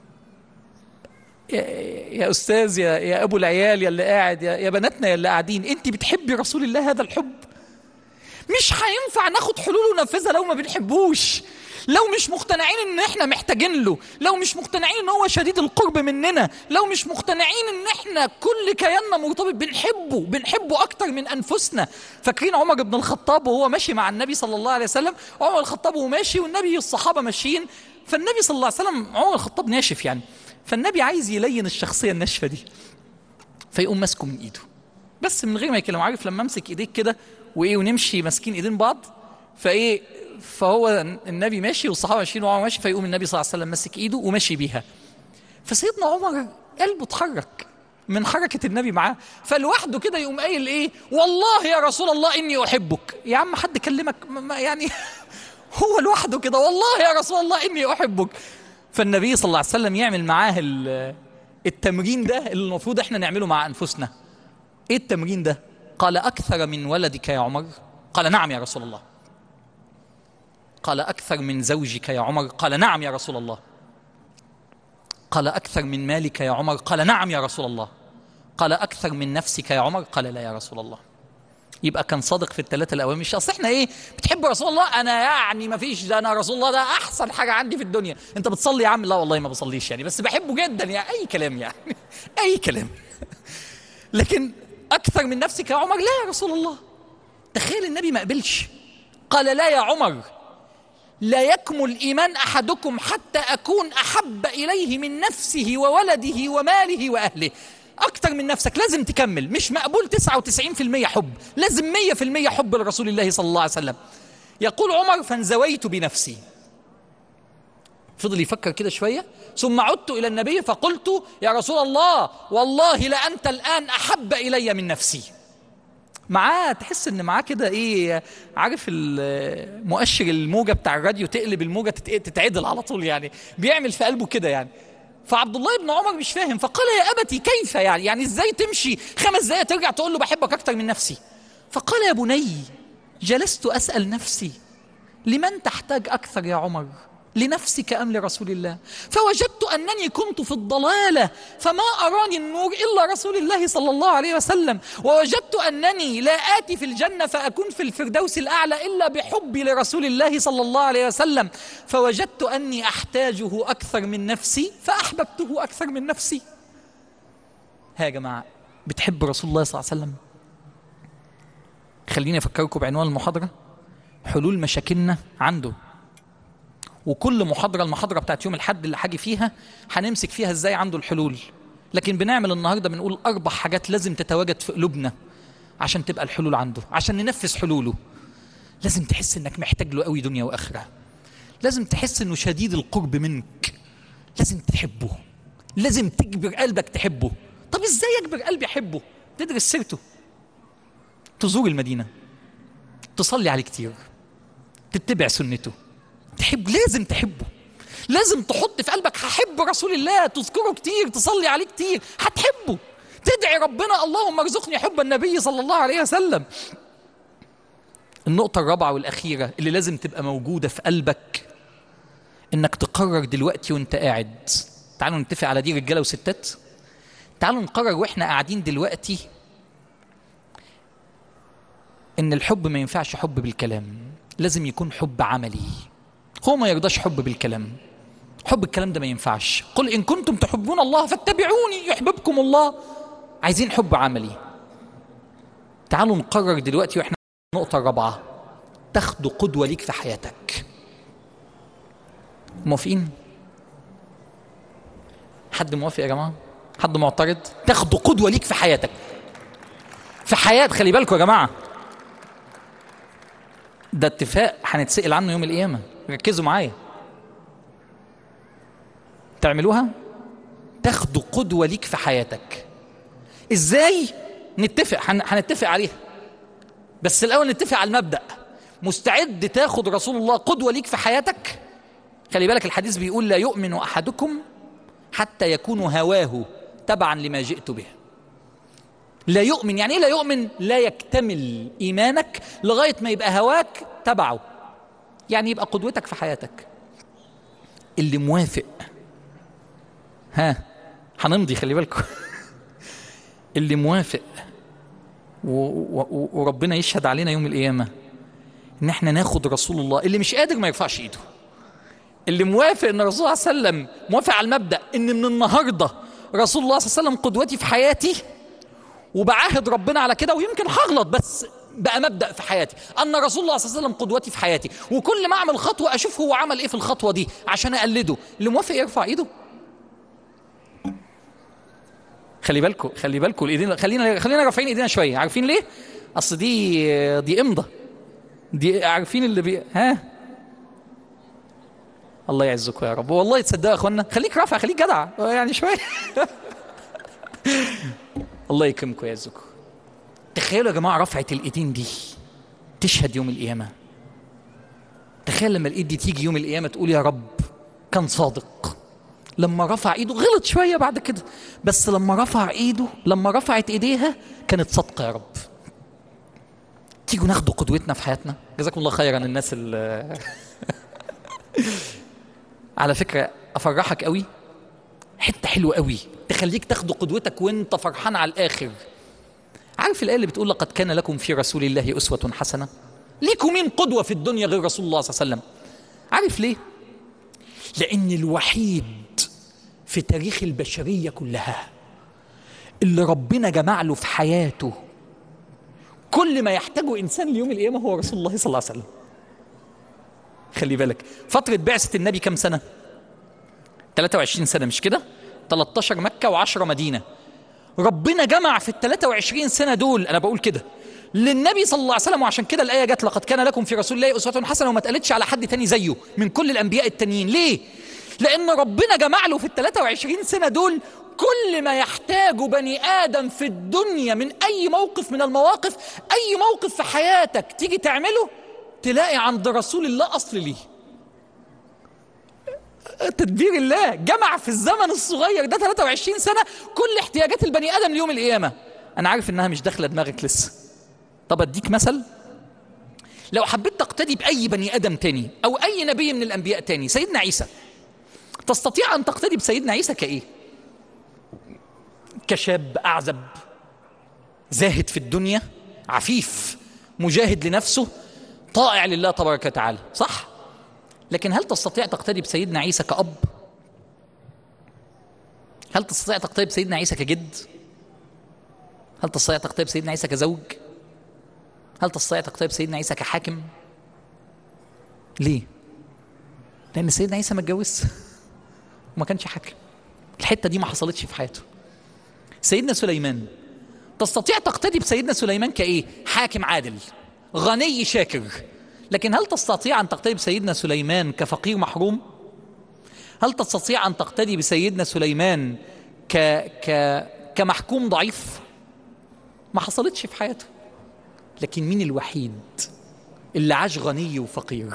يا, يا استاذ يا, يا ابو العيال يا اللي قاعد يا, يا بناتنا يا اللي قاعدين انت بتحبي رسول الله هذا الحب مش هينفع ناخد حلول وننفذها لو ما بنحبوش لو مش مقتنعين ان احنا محتاجين له لو مش مقتنعين ان هو شديد القرب مننا لو مش مقتنعين ان احنا كل كياننا مرتبط بنحبه بنحبه اكتر من انفسنا فاكرين عمر بن الخطاب وهو ماشي مع النبي صلى الله عليه وسلم عمر الخطاب وهو ماشي والنبي والصحابه ماشيين فالنبي صلى الله عليه وسلم عمر الخطاب ناشف يعني فالنبي عايز يلين الشخصيه الناشفه دي فيقوم ماسكه من ايده بس من غير ما يكلم عارف لما امسك ايديك كده وايه ونمشي ماسكين ايدين بعض فايه فهو النبي ماشي والصحابه ماشيين وهو ماشي فيقوم النبي صلى الله عليه وسلم ماسك ايده وماشي بيها فسيدنا عمر قلبه اتحرك من حركة النبي معاه فلوحده كده يقوم قايل ايه والله يا رسول الله اني احبك يا عم حد كلمك ما يعني هو لوحده كده والله يا رسول الله اني احبك فالنبي صلى الله عليه وسلم يعمل معاه التمرين ده اللي المفروض احنا نعمله مع انفسنا ايه التمرين ده قال اكثر من ولدك يا عمر قال نعم يا رسول الله قال اكثر من زوجك يا عمر قال نعم يا رسول الله قال اكثر من مالك يا عمر قال نعم يا رسول الله قال اكثر من نفسك يا عمر قال لا يا رسول الله يبقى كان صادق في الثلاثه الاوامر مش اصل احنا ايه بتحب رسول الله انا يعني ما فيش ده انا رسول الله ده احسن حاجه عندي في الدنيا انت بتصلي يا عم لا والله ما بصليش يعني بس بحبه جدا يعني اي كلام يعني اي كلام لكن اكثر من نفسك يا عمر لا يا رسول الله تخيل النبي ما قبلش قال لا يا عمر لا يكمل ايمان احدكم حتى اكون احب اليه من نفسه وولده وماله واهله اكتر من نفسك لازم تكمل مش مقبول 99% حب لازم 100% حب لرسول الله صلى الله عليه وسلم يقول عمر فانزويت بنفسي فضل يفكر كده شوية ثم عدت إلى النبي فقلت يا رسول الله والله لأنت الآن أحب إلي من نفسي معاه تحس ان معاه كده ايه عارف المؤشر الموجه بتاع الراديو تقلب الموجه تتعدل على طول يعني بيعمل في قلبه كده يعني فعبد الله بن عمر مش فاهم فقال يا ابتي كيف يعني يعني ازاي تمشي خمس دقائق ترجع تقول له بحبك اكتر من نفسي فقال يا بني جلست اسال نفسي لمن تحتاج اكثر يا عمر لنفسك ام لرسول الله فوجدت انني كنت في الضلاله فما اراني النور الا رسول الله صلى الله عليه وسلم ووجدت انني لا اتي في الجنه فاكون في الفردوس الاعلى الا بحبي لرسول الله صلى الله عليه وسلم فوجدت اني احتاجه اكثر من نفسي فاحببته اكثر من نفسي ها يا جماعه بتحب رسول الله صلى الله عليه وسلم خليني افكركم بعنوان المحاضره حلول مشاكلنا عنده وكل محاضره المحاضره بتاعت يوم الحد اللي هاجي فيها هنمسك فيها ازاي عنده الحلول لكن بنعمل النهارده بنقول اربع حاجات لازم تتواجد في قلوبنا عشان تبقى الحلول عنده عشان ننفذ حلوله لازم تحس انك محتاج له قوي دنيا واخره لازم تحس انه شديد القرب منك لازم تحبه لازم تجبر قلبك تحبه طب ازاي اجبر قلبي احبه تدرس سيرته تزور المدينه تصلي عليه كتير تتبع سنته تحب لازم تحبه لازم تحط في قلبك هحب رسول الله تذكره كتير تصلي عليه كتير هتحبه تدعي ربنا اللهم ارزقني حب النبي صلى الله عليه وسلم النقطة الرابعة والأخيرة اللي لازم تبقى موجودة في قلبك إنك تقرر دلوقتي وأنت قاعد تعالوا نتفق على دي رجالة وستات تعالوا نقرر وإحنا قاعدين دلوقتي إن الحب ما ينفعش حب بالكلام لازم يكون حب عملي هو ما يرضاش حب بالكلام حب الكلام ده ما ينفعش قل إن كنتم تحبون الله فاتبعوني يحببكم الله عايزين حب عملي تعالوا نقرر دلوقتي واحنا النقطة الرابعة تاخدوا قدوة ليك في حياتك موافقين؟ حد موافق يا جماعة؟ حد معترض؟ تاخدوا قدوة ليك في حياتك في حياة خلي بالكم يا جماعة ده اتفاق هنتسأل عنه يوم القيامة ركزوا معايا تعملوها تاخدوا قدوة ليك في حياتك ازاي نتفق هنتفق عليها بس الاول نتفق على المبدا مستعد تاخد رسول الله قدوه ليك في حياتك خلي بالك الحديث بيقول لا يؤمن احدكم حتى يكون هواه تبعا لما جئت به لا يؤمن يعني ايه لا يؤمن لا يكتمل ايمانك لغايه ما يبقى هواك تبعه يعني يبقى قدوتك في حياتك اللي موافق ها هنمضي خلي بالكم اللي موافق و... و... وربنا يشهد علينا يوم القيامه ان احنا ناخد رسول الله اللي مش قادر ما يرفعش ايده اللي موافق ان الرسول صلى الله عليه وسلم موافق على المبدا ان من النهارده رسول الله صلى الله عليه وسلم قدوتي في حياتي وبعاهد ربنا على كده ويمكن هغلط بس بقى مبدا في حياتي ان رسول الله صلى الله عليه وسلم قدوتي في حياتي وكل ما اعمل خطوه اشوف هو عمل ايه في الخطوه دي عشان اقلده اللي موافق يرفع ايده خلي بالكم خلي بالكم الايدين خلينا خلينا رافعين ايدينا شويه عارفين ليه اصل دي دي امضه دي عارفين اللي بي ها الله يعزكم يا رب والله تصدقوا يا اخوانا خليك رافع خليك جدع يعني شويه الله يكرمكم ويعزكم تخيلوا يا جماعه رفعه الايدين دي تشهد يوم القيامه تخيل لما الايد دي تيجي يوم القيامه تقول يا رب كان صادق لما رفع ايده غلط شويه بعد كده بس لما رفع ايده لما رفعت ايديها كانت صادقه يا رب تيجوا ناخدوا قدوتنا في حياتنا جزاكم الله خيرا الناس اللي على فكره افرحك قوي حته حلوه قوي تخليك تاخدوا قدوتك وانت فرحان على الاخر عارف الايه اللي بتقول لقد كان لكم في رسول الله اسوه حسنه ليكم مين قدوه في الدنيا غير رسول الله صلى الله عليه وسلم عارف ليه لان الوحيد في تاريخ البشريه كلها اللي ربنا جمع له في حياته كل ما يحتاجه انسان ليوم القيامه هو رسول الله صلى الله عليه وسلم خلي بالك فتره بعثه النبي كم سنه 23 سنه مش كده 13 مكه و10 مدينه ربنا جمع في ال 23 سنه دول انا بقول كده للنبي صلى الله عليه وسلم وعشان كده الايه جت لقد كان لكم في رسول الله اسوه حسنه وما اتقالتش على حد تاني زيه من كل الانبياء التانيين ليه لان ربنا جمع له في ال 23 سنه دول كل ما يحتاجه بني ادم في الدنيا من اي موقف من المواقف اي موقف في حياتك تيجي تعمله تلاقي عند رسول الله اصل ليه تدبير الله جمع في الزمن الصغير ده 23 سنه كل احتياجات البني ادم ليوم القيامه انا عارف انها مش داخله دماغك لسه طب اديك مثل لو حبيت تقتدي باي بني ادم تاني او اي نبي من الانبياء تاني سيدنا عيسى تستطيع ان تقتدي بسيدنا عيسى كايه كشاب اعزب زاهد في الدنيا عفيف مجاهد لنفسه طائع لله تبارك وتعالى صح لكن هل تستطيع تقتدي بسيدنا عيسى كأب هل تستطيع تقتدي بسيدنا عيسى كجد هل تستطيع تقتدي بسيدنا عيسى كزوج هل تستطيع تقتدي بسيدنا عيسى كحاكم ليه لان سيدنا عيسى ما اتجوزش وما كانش حاكم الحته دي ما حصلتش في حياته سيدنا سليمان تستطيع تقتدي بسيدنا سليمان كايه حاكم عادل غني شاكر لكن هل تستطيع ان تقتدي بسيدنا سليمان كفقير محروم هل تستطيع ان تقتدي بسيدنا سليمان ك ك كمحكوم ضعيف ما حصلتش في حياته لكن مين الوحيد اللي عاش غني وفقير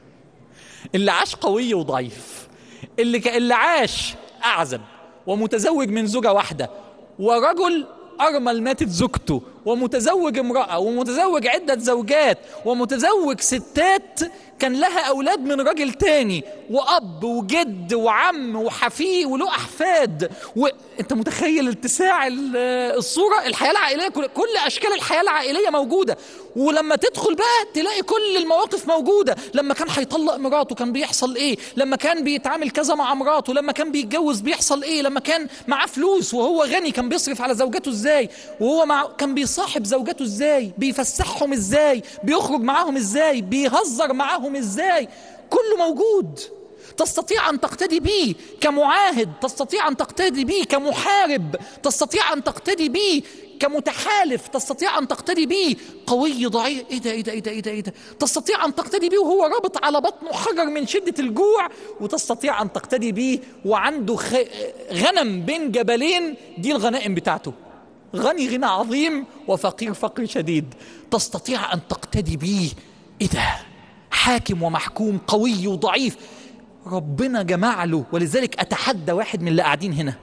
اللي عاش قوي وضعيف اللي ك... اللي عاش اعزب ومتزوج من زوجه واحده ورجل أرمل ماتت زوجته ومتزوج امرأة ومتزوج عدة زوجات ومتزوج ستات كان لها أولاد من راجل تاني وأب وجد وعم وحفيه وله أحفاد وأنت متخيل اتساع الصورة الحياة العائلية كل, كل أشكال الحياة العائلية موجودة ولما تدخل بقى تلاقي كل المواقف موجودة لما كان هيطلق مراته كان بيحصل إيه لما كان بيتعامل كذا مع مراته لما كان بيتجوز بيحصل إيه لما كان معاه فلوس وهو غني كان بيصرف على زوجته إزاي وهو مع كان بيصاحب زوجته إزاي بيفسحهم إزاي بيخرج معاهم إزاي بيهزر معاهم إزاي كله موجود تستطيع أن تقتدي به كمعاهد تستطيع أن تقتدي به كمحارب تستطيع أن تقتدي به كمتحالف تستطيع أن تقتدي به قوي ضعيف إيه ده إيه ده إيه ده إيه ده, إيه ده؟ تستطيع أن تقتدي به وهو رابط على بطنه حجر من شدة الجوع وتستطيع أن تقتدي به وعنده خ... غنم بين جبلين دي الغنائم بتاعته غني غنى عظيم وفقير فقر شديد تستطيع أن تقتدي به إيه ده حاكم ومحكوم قوي وضعيف ربنا جمع له ولذلك اتحدى واحد من اللي قاعدين هنا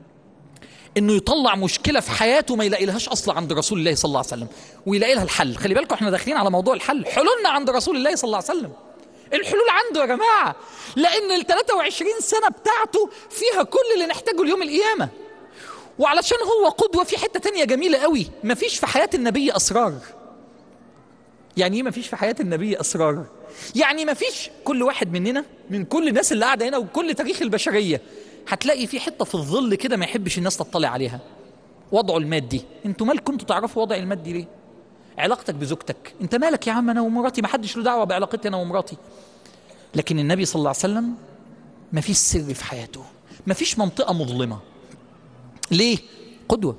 انه يطلع مشكله في حياته ما يلاقي لهاش اصل عند رسول الله صلى الله عليه وسلم ويلاقي لها الحل خلي بالكم احنا داخلين على موضوع الحل حلولنا عند رسول الله صلى الله عليه وسلم الحلول عنده يا جماعه لان ال 23 سنه بتاعته فيها كل اللي نحتاجه ليوم القيامه وعلشان هو قدوه في حته تانية جميله قوي مفيش في حياه النبي اسرار يعني ايه مفيش في حياه النبي اسرار يعني ما فيش كل واحد مننا من كل الناس اللي قاعده هنا وكل تاريخ البشريه هتلاقي في حته في الظل كده ما يحبش الناس تطلع عليها وضعه المادي انتوا مالكم انتوا تعرفوا وضعي المادي ليه علاقتك بزوجتك انت مالك يا عم انا ومراتي ما حدش له دعوه بعلاقتي انا ومراتي لكن النبي صلى الله عليه وسلم ما فيش سر في حياته ما فيش منطقه مظلمه ليه قدوه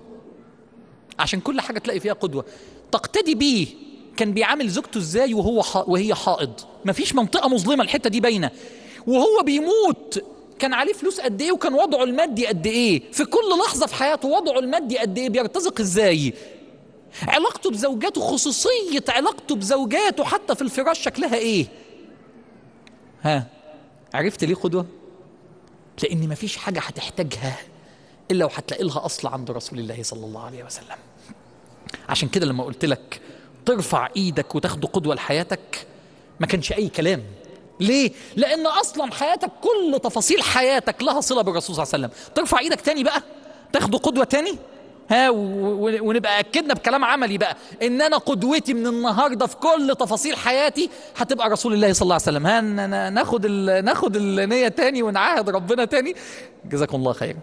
عشان كل حاجه تلاقي فيها قدوه تقتدي بيه كان بيعامل زوجته ازاي وهو ح... وهي حائض مفيش منطقه مظلمه الحته دي باينه وهو بيموت كان عليه فلوس قد ايه وكان وضعه المادي قد ايه في كل لحظه في حياته وضعه المادي قد ايه بيرتزق ازاي علاقته بزوجاته خصوصيه علاقته بزوجاته حتى في الفراش شكلها ايه ها عرفت ليه قدوه لان مفيش حاجه هتحتاجها الا وهتلاقي لها اصل عند رسول الله صلى الله عليه وسلم عشان كده لما قلت لك ترفع ايدك وتاخد قدوه لحياتك ما كانش اي كلام ليه؟ لأن أصلا حياتك كل تفاصيل حياتك لها صلة بالرسول صلى الله عليه وسلم، ترفع إيدك تاني بقى؟ تاخده قدوة تاني؟ ها و- و- ونبقى أكدنا بكلام عملي بقى إن أنا قدوتي من النهاردة في كل تفاصيل حياتي هتبقى رسول الله صلى الله عليه وسلم، ها ن- ن- ناخد ال- ناخد النية تاني ونعاهد ربنا تاني جزاكم الله خير.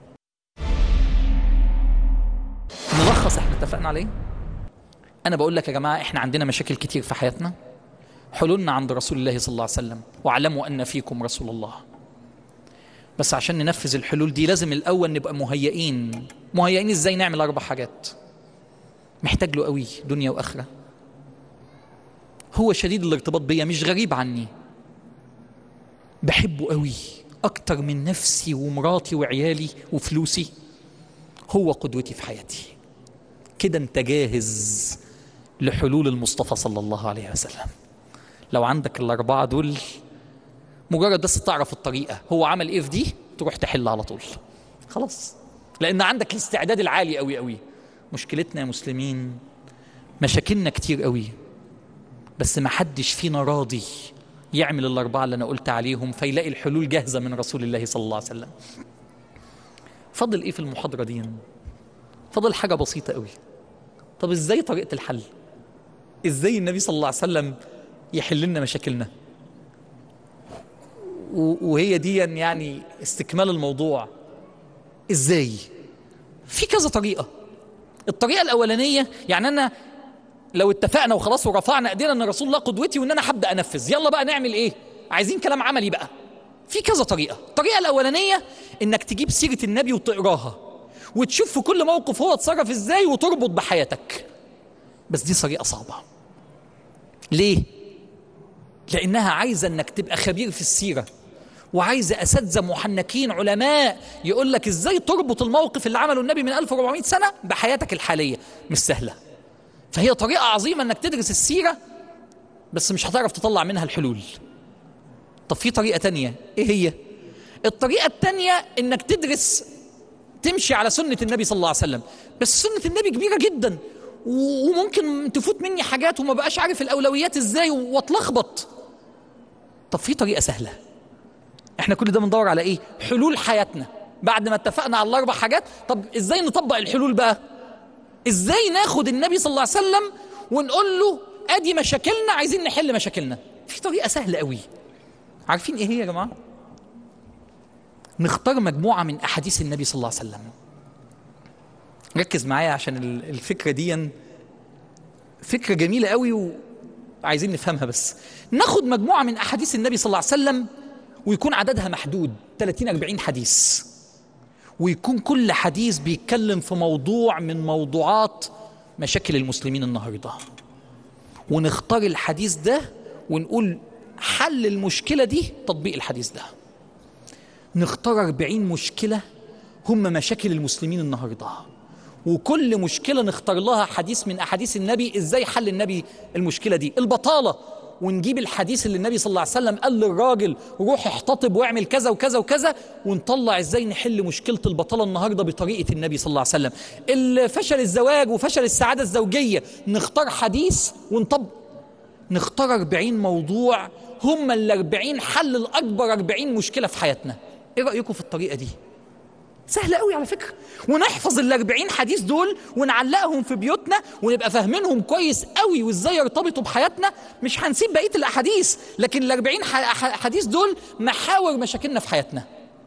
نلخص احنا اتفقنا عليه؟ أنا بقول لك يا جماعة احنا عندنا مشاكل كتير في حياتنا حلولنا عند رسول الله صلى الله عليه وسلم واعلموا ان فيكم رسول الله بس عشان ننفذ الحلول دي لازم الاول نبقى مهيئين مهيئين ازاي نعمل اربع حاجات محتاج له قوي دنيا واخره هو شديد الارتباط بيا مش غريب عني بحبه قوي اكتر من نفسي ومراتي وعيالي وفلوسي هو قدوتي في حياتي كده انت جاهز لحلول المصطفى صلى الله عليه وسلم لو عندك الأربعة دول مجرد بس تعرف الطريقة هو عمل إيه في دي تروح تحل على طول خلاص لأن عندك الاستعداد العالي قوي قوي مشكلتنا يا مسلمين مشاكلنا كتير قوي بس ما حدش فينا راضي يعمل الأربعة اللي أنا قلت عليهم فيلاقي الحلول جاهزة من رسول الله صلى الله عليه وسلم فضل إيه في المحاضرة دي فضل حاجة بسيطة قوي طب إزاي طريقة الحل إزاي النبي صلى الله عليه وسلم يحل لنا مشاكلنا و- وهي دي يعني استكمال الموضوع ازاي في كذا طريقه الطريقه الاولانيه يعني انا لو اتفقنا وخلاص ورفعنا ايدينا ان رسول الله قدوتي وان انا هبدا انفذ يلا بقى نعمل ايه عايزين كلام عملي بقى في كذا طريقه الطريقه الاولانيه انك تجيب سيره النبي وتقراها وتشوف في كل موقف هو اتصرف ازاي وتربط بحياتك بس دي طريقه صعبه ليه لانها عايزه انك تبقى خبير في السيره وعايزه اساتذه محنكين علماء يقول لك ازاي تربط الموقف اللي عمله النبي من 1400 سنه بحياتك الحاليه مش سهله فهي طريقه عظيمه انك تدرس السيره بس مش هتعرف تطلع منها الحلول طب في طريقه تانية ايه هي الطريقه التانية انك تدرس تمشي على سنه النبي صلى الله عليه وسلم بس سنه النبي كبيره جدا و- وممكن تفوت مني حاجات وما بقاش عارف الاولويات ازاي واتلخبط طب في طريقه سهله احنا كل ده بندور على ايه حلول حياتنا بعد ما اتفقنا على الاربع حاجات طب ازاي نطبق الحلول بقى ازاي ناخد النبي صلى الله عليه وسلم ونقول له ادي مشاكلنا عايزين نحل مشاكلنا في طريقه سهله قوي عارفين ايه هي يا جماعه نختار مجموعه من احاديث النبي صلى الله عليه وسلم ركز معايا عشان ال- الفكره دي فكره جميله قوي وعايزين نفهمها بس ناخد مجموعه من احاديث النبي صلى الله عليه وسلم ويكون عددها محدود 30 40 حديث ويكون كل حديث بيتكلم في موضوع من موضوعات مشاكل المسلمين النهارده ونختار الحديث ده ونقول حل المشكله دي تطبيق الحديث ده نختار 40 مشكله هم مشاكل المسلمين النهارده وكل مشكله نختار لها حديث من احاديث النبي ازاي حل النبي المشكله دي البطاله ونجيب الحديث اللي النبي صلى الله عليه وسلم قال للراجل روح احتطب واعمل كذا وكذا وكذا ونطلع ازاي نحل مشكله البطاله النهارده بطريقه النبي صلى الله عليه وسلم ال- فشل الزواج وفشل السعاده الزوجيه نختار حديث ونطبق نختار 40 موضوع هم ال 40 حل الاكبر 40 مشكله في حياتنا ايه رايكم في الطريقه دي سهلة قوي على فكرة ونحفظ ال 40 حديث دول ونعلقهم في بيوتنا ونبقى فاهمينهم كويس قوي وازاي يرتبطوا بحياتنا مش هنسيب بقية الأحاديث لكن ال 40 ح- ح- حديث دول محاور مشاكلنا في حياتنا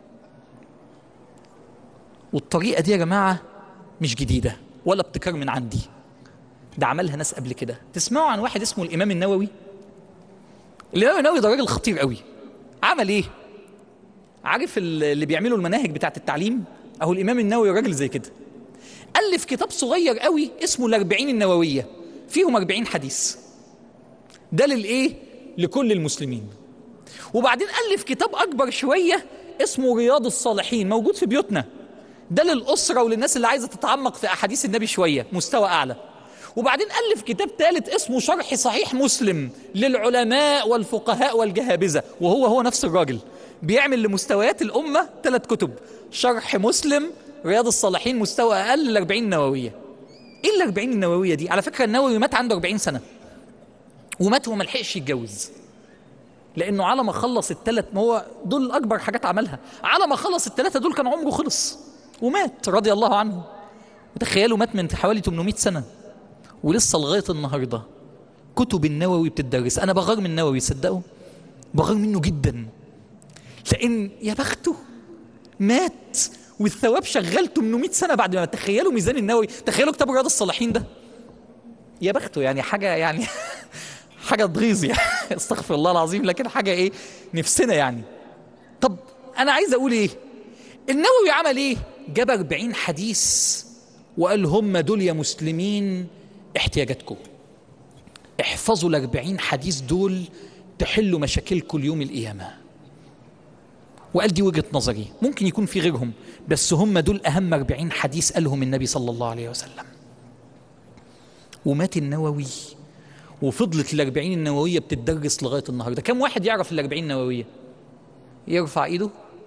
والطريقة دي يا جماعة مش جديدة ولا ابتكار من عندي ده عملها ناس قبل كده تسمعوا عن واحد اسمه الإمام النووي الإمام النووي ده راجل خطير قوي عمل إيه؟ عارف ال- اللي بيعملوا المناهج بتاعت التعليم اهو الامام النووي راجل زي كده الف كتاب صغير قوي اسمه الاربعين النوويه فيهم أربعين حديث ده للايه لكل المسلمين وبعدين الف كتاب اكبر شويه اسمه رياض الصالحين موجود في بيوتنا ده للاسره وللناس اللي عايزه تتعمق في احاديث النبي شويه مستوى اعلى وبعدين الف كتاب ثالث اسمه شرح صحيح مسلم للعلماء والفقهاء والجهابذه وهو هو نفس الراجل بيعمل لمستويات الأمة ثلاث كتب شرح مسلم رياض الصالحين مستوى أقل الأربعين النووية إيه الأربعين النووية دي على فكرة النووي مات عنده أربعين سنة ومات وما لحقش يتجوز لأنه على ما خلص الثلاث ما هو دول أكبر حاجات عملها على ما خلص الثلاثة دول كان عمره خلص ومات رضي الله عنه وتخيلوا مات من حوالي 800 سنة ولسه لغاية النهاردة كتب النووي بتدرس أنا بغار من النووي صدقوا بغار منه جدا لأن يا بخته مات والثواب شغال 800 سنة بعد ما تخيلوا ميزان النووي تخيلوا كتاب رياض الصالحين ده يا بخته يعني حاجة يعني حاجة تغيظ يعني استغفر الله العظيم لكن حاجة ايه نفسنا يعني طب أنا عايز أقول ايه النووي عمل ايه جاب 40 حديث وقال هم دول يا مسلمين احتياجاتكم احفظوا ال 40 حديث دول تحلوا مشاكلكم اليوم القيامة وقال دي وجهة نظري ممكن يكون في غيرهم بس هم دول أهم 40 حديث قالهم النبي صلى الله عليه وسلم ومات النووي وفضلت الأربعين النووية بتدرس لغاية النهاردة كم واحد يعرف الأربعين النووية يرفع إيده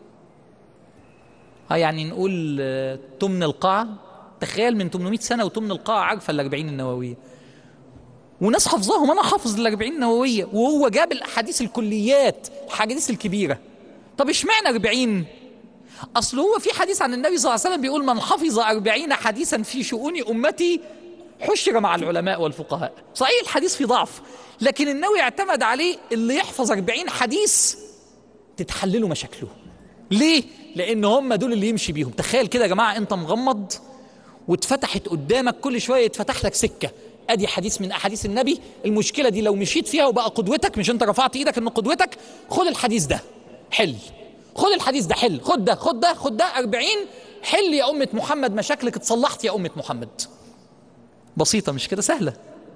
اه يعني نقول آه، تمن القاعة تخيل من 800 سنة وتمن القاعة عارفة الأربعين النووية وناس حافظاهم أنا حافظ الأربعين النووية وهو جاب الأحاديث الكليات الحديث الكبيرة طب اشمعنى 40 أصل هو في حديث عن النبي صلى الله عليه وسلم بيقول من حفظ أربعين حديثا في شؤون أمتي حشر مع العلماء والفقهاء صحيح الحديث في ضعف لكن النووي اعتمد عليه اللي يحفظ 40 حديث تتحلله مشاكله ليه؟ لأن هم دول اللي يمشي بيهم تخيل كده يا جماعة أنت مغمض واتفتحت قدامك كل شوية يتفتح لك سكة ادي حديث من احاديث النبي المشكله دي لو مشيت فيها وبقى قدوتك مش انت رفعت ايدك انه قدوتك خد الحديث ده حل خد الحديث ده حل خد ده خد ده خد ده 40 حل يا امه محمد مشاكلك اتصلحت يا امه محمد بسيطه مش كده سهله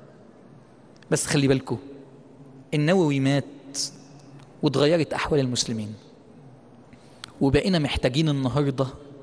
بس خلي بالكم النووي مات واتغيرت احوال المسلمين وبقينا محتاجين النهارده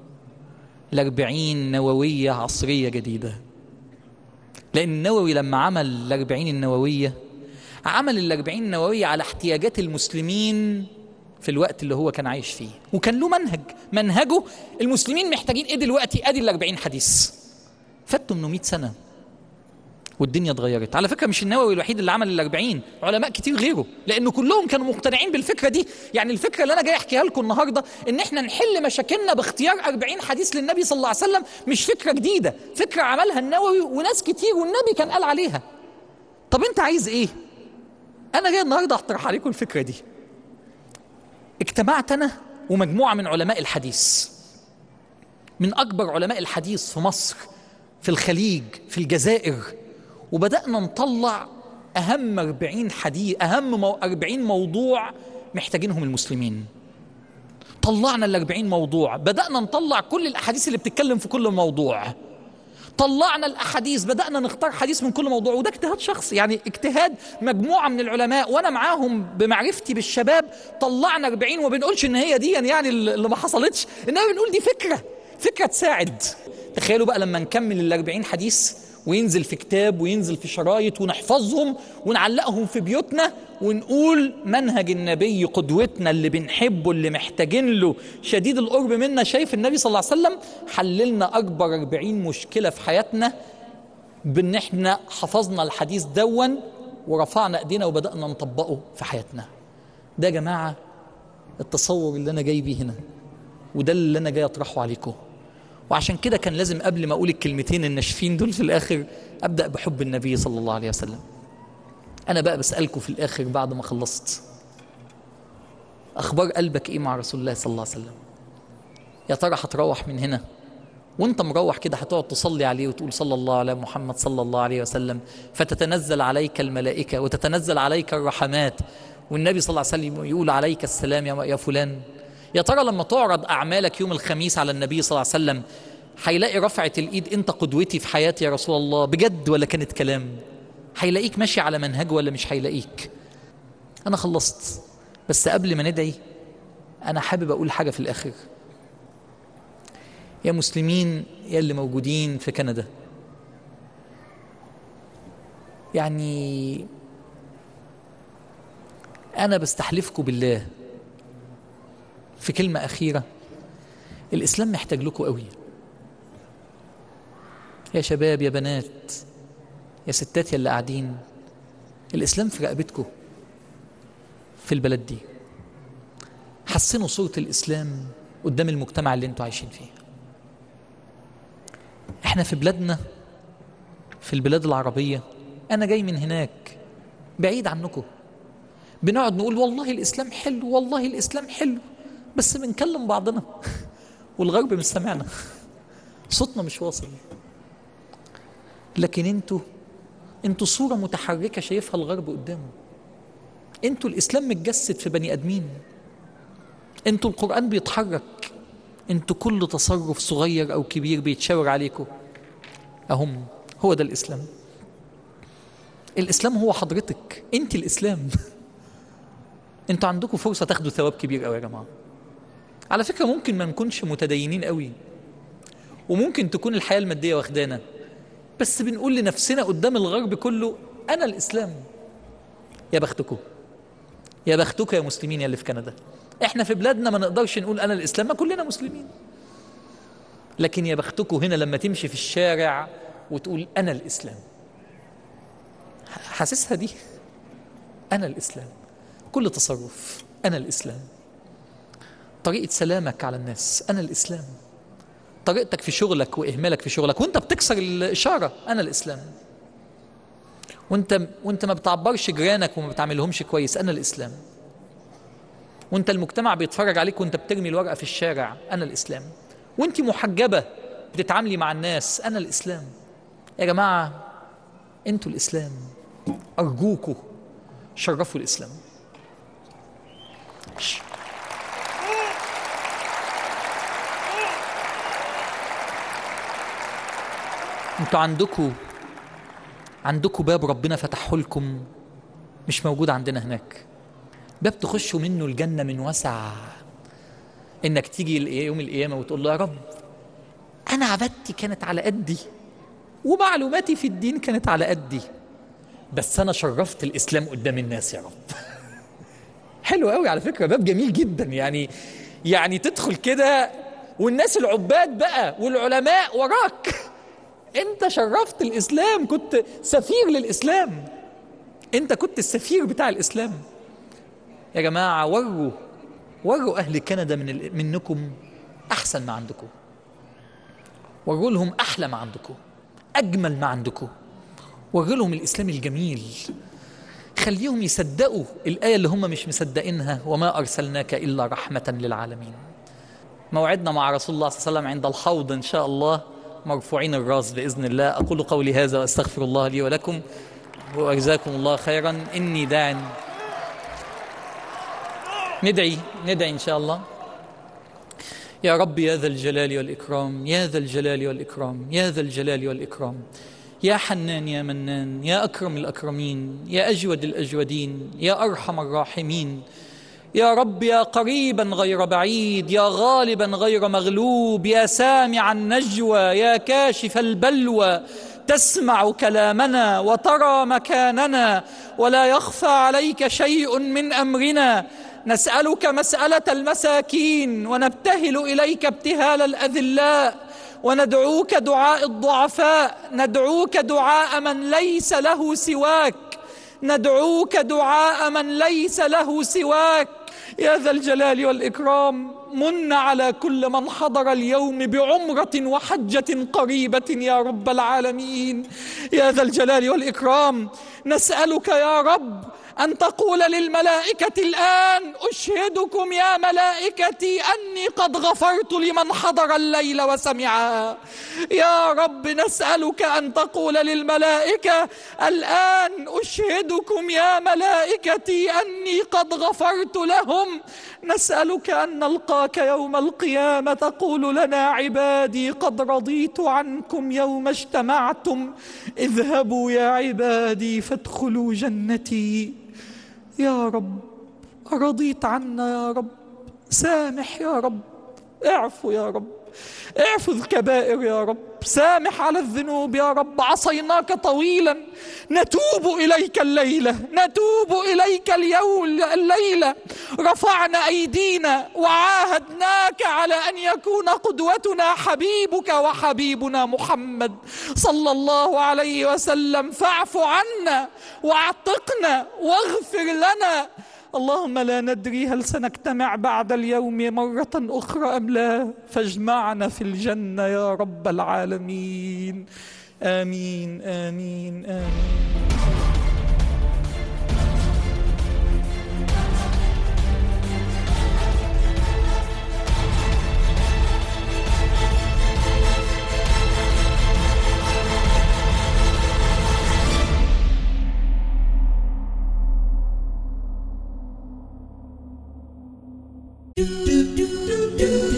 الأربعين نووية عصرية جديدة لأن النووي لما عمل الأربعين النووية عمل الأربعين النووية على احتياجات المسلمين في الوقت اللي هو كان عايش فيه وكان له منهج منهجه المسلمين محتاجين ايه دلوقتي ادي الأربعين حديث فات 800 سنة والدنيا اتغيرت على فكرة مش النووي الوحيد اللي عمل الأربعين علماء كتير غيره لأنه كلهم كانوا مقتنعين بالفكرة دي يعني الفكرة اللي أنا جاي أحكيها لكم النهاردة إن إحنا نحل مشاكلنا باختيار أربعين حديث للنبي صلى الله عليه وسلم مش فكرة جديدة فكرة عملها النووي وناس كتير والنبي كان قال عليها طب أنت عايز إيه أنا جاي النهاردة أطرح عليكم الفكرة دي اجتمعت أنا ومجموعة من علماء الحديث من أكبر علماء الحديث في مصر في الخليج في الجزائر وبدأنا نطلع أهم 40 حديث أهم مو 40 موضوع محتاجينهم المسلمين طلعنا ال 40 موضوع بدأنا نطلع كل الأحاديث اللي بتتكلم في كل موضوع طلعنا الأحاديث بدأنا نختار حديث من كل موضوع وده اجتهاد شخصي يعني اجتهاد مجموعة من العلماء وأنا معاهم بمعرفتي بالشباب طلعنا 40 وما بنقولش إن هي دي يعني اللي ما حصلتش إنما بنقول دي فكرة فكرة تساعد تخيلوا بقى لما نكمل ال 40 حديث وينزل في كتاب وينزل في شرايط ونحفظهم ونعلقهم في بيوتنا ونقول منهج النبي قدوتنا اللي بنحبه اللي محتاجين له شديد القرب منا شايف النبي صلى الله عليه وسلم حللنا أكبر 40 مشكلة في حياتنا بان احنا حفظنا الحديث دون ورفعنا ايدينا وبدأنا نطبقه في حياتنا ده يا جماعة التصور اللي أنا جاي بيه هنا وده اللي أنا جاي أطرحه عليكم وعشان كده كان لازم قبل ما اقول الكلمتين الناشفين دول في الاخر ابدا بحب النبي صلى الله عليه وسلم انا بقى بسالكم في الاخر بعد ما خلصت اخبار قلبك ايه مع رسول الله صلى الله عليه وسلم يا ترى هتروح من هنا وانت مروح كده هتقعد تصلي عليه وتقول صلى الله على محمد صلى الله عليه وسلم فتتنزل عليك الملائكه وتتنزل عليك الرحمات والنبي صلى الله عليه وسلم يقول عليك السلام يا يا فلان يا ترى لما تعرض أعمالك يوم الخميس على النبي صلى الله عليه وسلم هيلاقي رفعة الإيد أنت قدوتي في حياتي يا رسول الله بجد ولا كانت كلام هيلاقيك ماشي على منهج ولا مش هيلاقيك أنا خلصت بس قبل ما ندعي أنا حابب أقول حاجة في الآخر يا مسلمين يا اللي موجودين في كندا يعني أنا بستحلفكم بالله في كلمة أخيرة الإسلام محتاج لكم قوي يا شباب يا بنات يا ستات يا اللي قاعدين الإسلام في رقبتكم في البلد دي حسنوا صورة الإسلام قدام المجتمع اللي انتوا عايشين فيه احنا في بلادنا في البلاد العربية أنا جاي من هناك بعيد عنكم بنقعد نقول والله الإسلام حلو والله الإسلام حلو بس بنكلم بعضنا والغرب مش سامعنا صوتنا مش واصل لكن انتوا انتوا صورة متحركة شايفها الغرب قدامه انتوا الإسلام متجسد في بني آدمين انتوا القرآن بيتحرك انتوا كل تصرف صغير أو كبير بيتشاور عليكم أهم هو ده الإسلام الإسلام هو حضرتك انت الإسلام انتوا عندكم فرصة تاخدوا ثواب كبير قوي يا جماعة على فكرة ممكن ما نكونش متدينين قوي وممكن تكون الحياة المادية واخدانا بس بنقول لنفسنا قدام الغرب كله أنا الإسلام يا بختكم يا بختكم يا مسلمين يا اللي في كندا احنا في بلادنا ما نقدرش نقول أنا الإسلام ما كلنا مسلمين لكن يا بختكم هنا لما تمشي في الشارع وتقول أنا الإسلام حاسسها دي أنا الإسلام كل تصرف أنا الإسلام طريقة سلامك على الناس أنا الإسلام طريقتك في شغلك وإهمالك في شغلك وأنت بتكسر الإشارة أنا الإسلام وأنت وأنت ما بتعبرش جيرانك وما بتعملهمش كويس أنا الإسلام وأنت المجتمع بيتفرج عليك وأنت بترمي الورقة في الشارع أنا الإسلام وأنت محجبة بتتعاملي مع الناس أنا الإسلام يا جماعة أنتوا الإسلام أرجوكوا شرفوا الإسلام انتوا عندكم عندكم باب ربنا فتحه لكم مش موجود عندنا هناك باب تخشوا منه الجنة من وسع انك تيجي يوم القيامة وتقول له يا رب انا عبادتي كانت على قدي ومعلوماتي في الدين كانت على قدي بس انا شرفت الاسلام قدام الناس يا رب حلو قوي على فكره باب جميل جدا يعني يعني تدخل كده والناس العباد بقى والعلماء وراك انت شرفت الاسلام كنت سفير للاسلام انت كنت السفير بتاع الاسلام يا جماعه وروا وروا اهل كندا من منكم احسن ما عندكم وروا لهم احلى ما عندكم اجمل ما عندكم وروا لهم الاسلام الجميل خليهم يصدقوا الآية اللي هم مش مصدقينها وما أرسلناك إلا رحمة للعالمين موعدنا مع رسول الله صلى الله عليه وسلم عند الحوض إن شاء الله مرفوعين الراس بإذن الله أقول قولي هذا وأستغفر الله لي ولكم وأجزاكم الله خيرا إني داع ندعي ندعي إن شاء الله يا رب يا ذا الجلال والإكرام يا ذا الجلال والإكرام يا ذا الجلال والإكرام يا حنان يا منان يا أكرم الأكرمين يا أجود الأجودين يا أرحم الراحمين يا رب يا قريبا غير بعيد يا غالبا غير مغلوب يا سامع النجوى يا كاشف البلوى تسمع كلامنا وترى مكاننا ولا يخفى عليك شيء من امرنا نسالك مساله المساكين ونبتهل اليك ابتهال الاذلاء وندعوك دعاء الضعفاء ندعوك دعاء من ليس له سواك ندعوك دعاء من ليس له سواك يا ذا الجلال والإكرام من على كل من حضر اليوم بعمرة وحجة قريبة يا رب العالمين يا ذا الجلال والإكرام نسألك يا رب أن تقول للملائكة الآن أشهدكم يا ملائكتي أني قد غفرت لمن حضر الليل وسمعها يا رب نسألك أن تقول للملائكة الآن أشهدكم يا ملائكتي أني قد غفرت لهم نسألك أن نلقاك يوم القيامة تقول لنا عبادي قد رضيت عنكم يوم اجتمعتم اذهبوا يا عبادي فادخلوا جنتي يا رب رضيت عنا يا رب سامح يا رب اعفو يا رب احفظ كبائر يا رب سامح على الذنوب يا رب عصيناك طويلا نتوب إليك الليلة نتوب إليك اليوم الليلة رفعنا أيدينا وعاهدناك على أن يكون قدوتنا حبيبك وحبيبنا محمد صلى الله عليه وسلم فاعف عنا واعتقنا واغفر لنا اللهم لا ندري هل سنجتمع بعد اليوم مرة أخرى أم لا فاجمعنا في الجنة يا رب العالمين آمين آمين آمين do do do do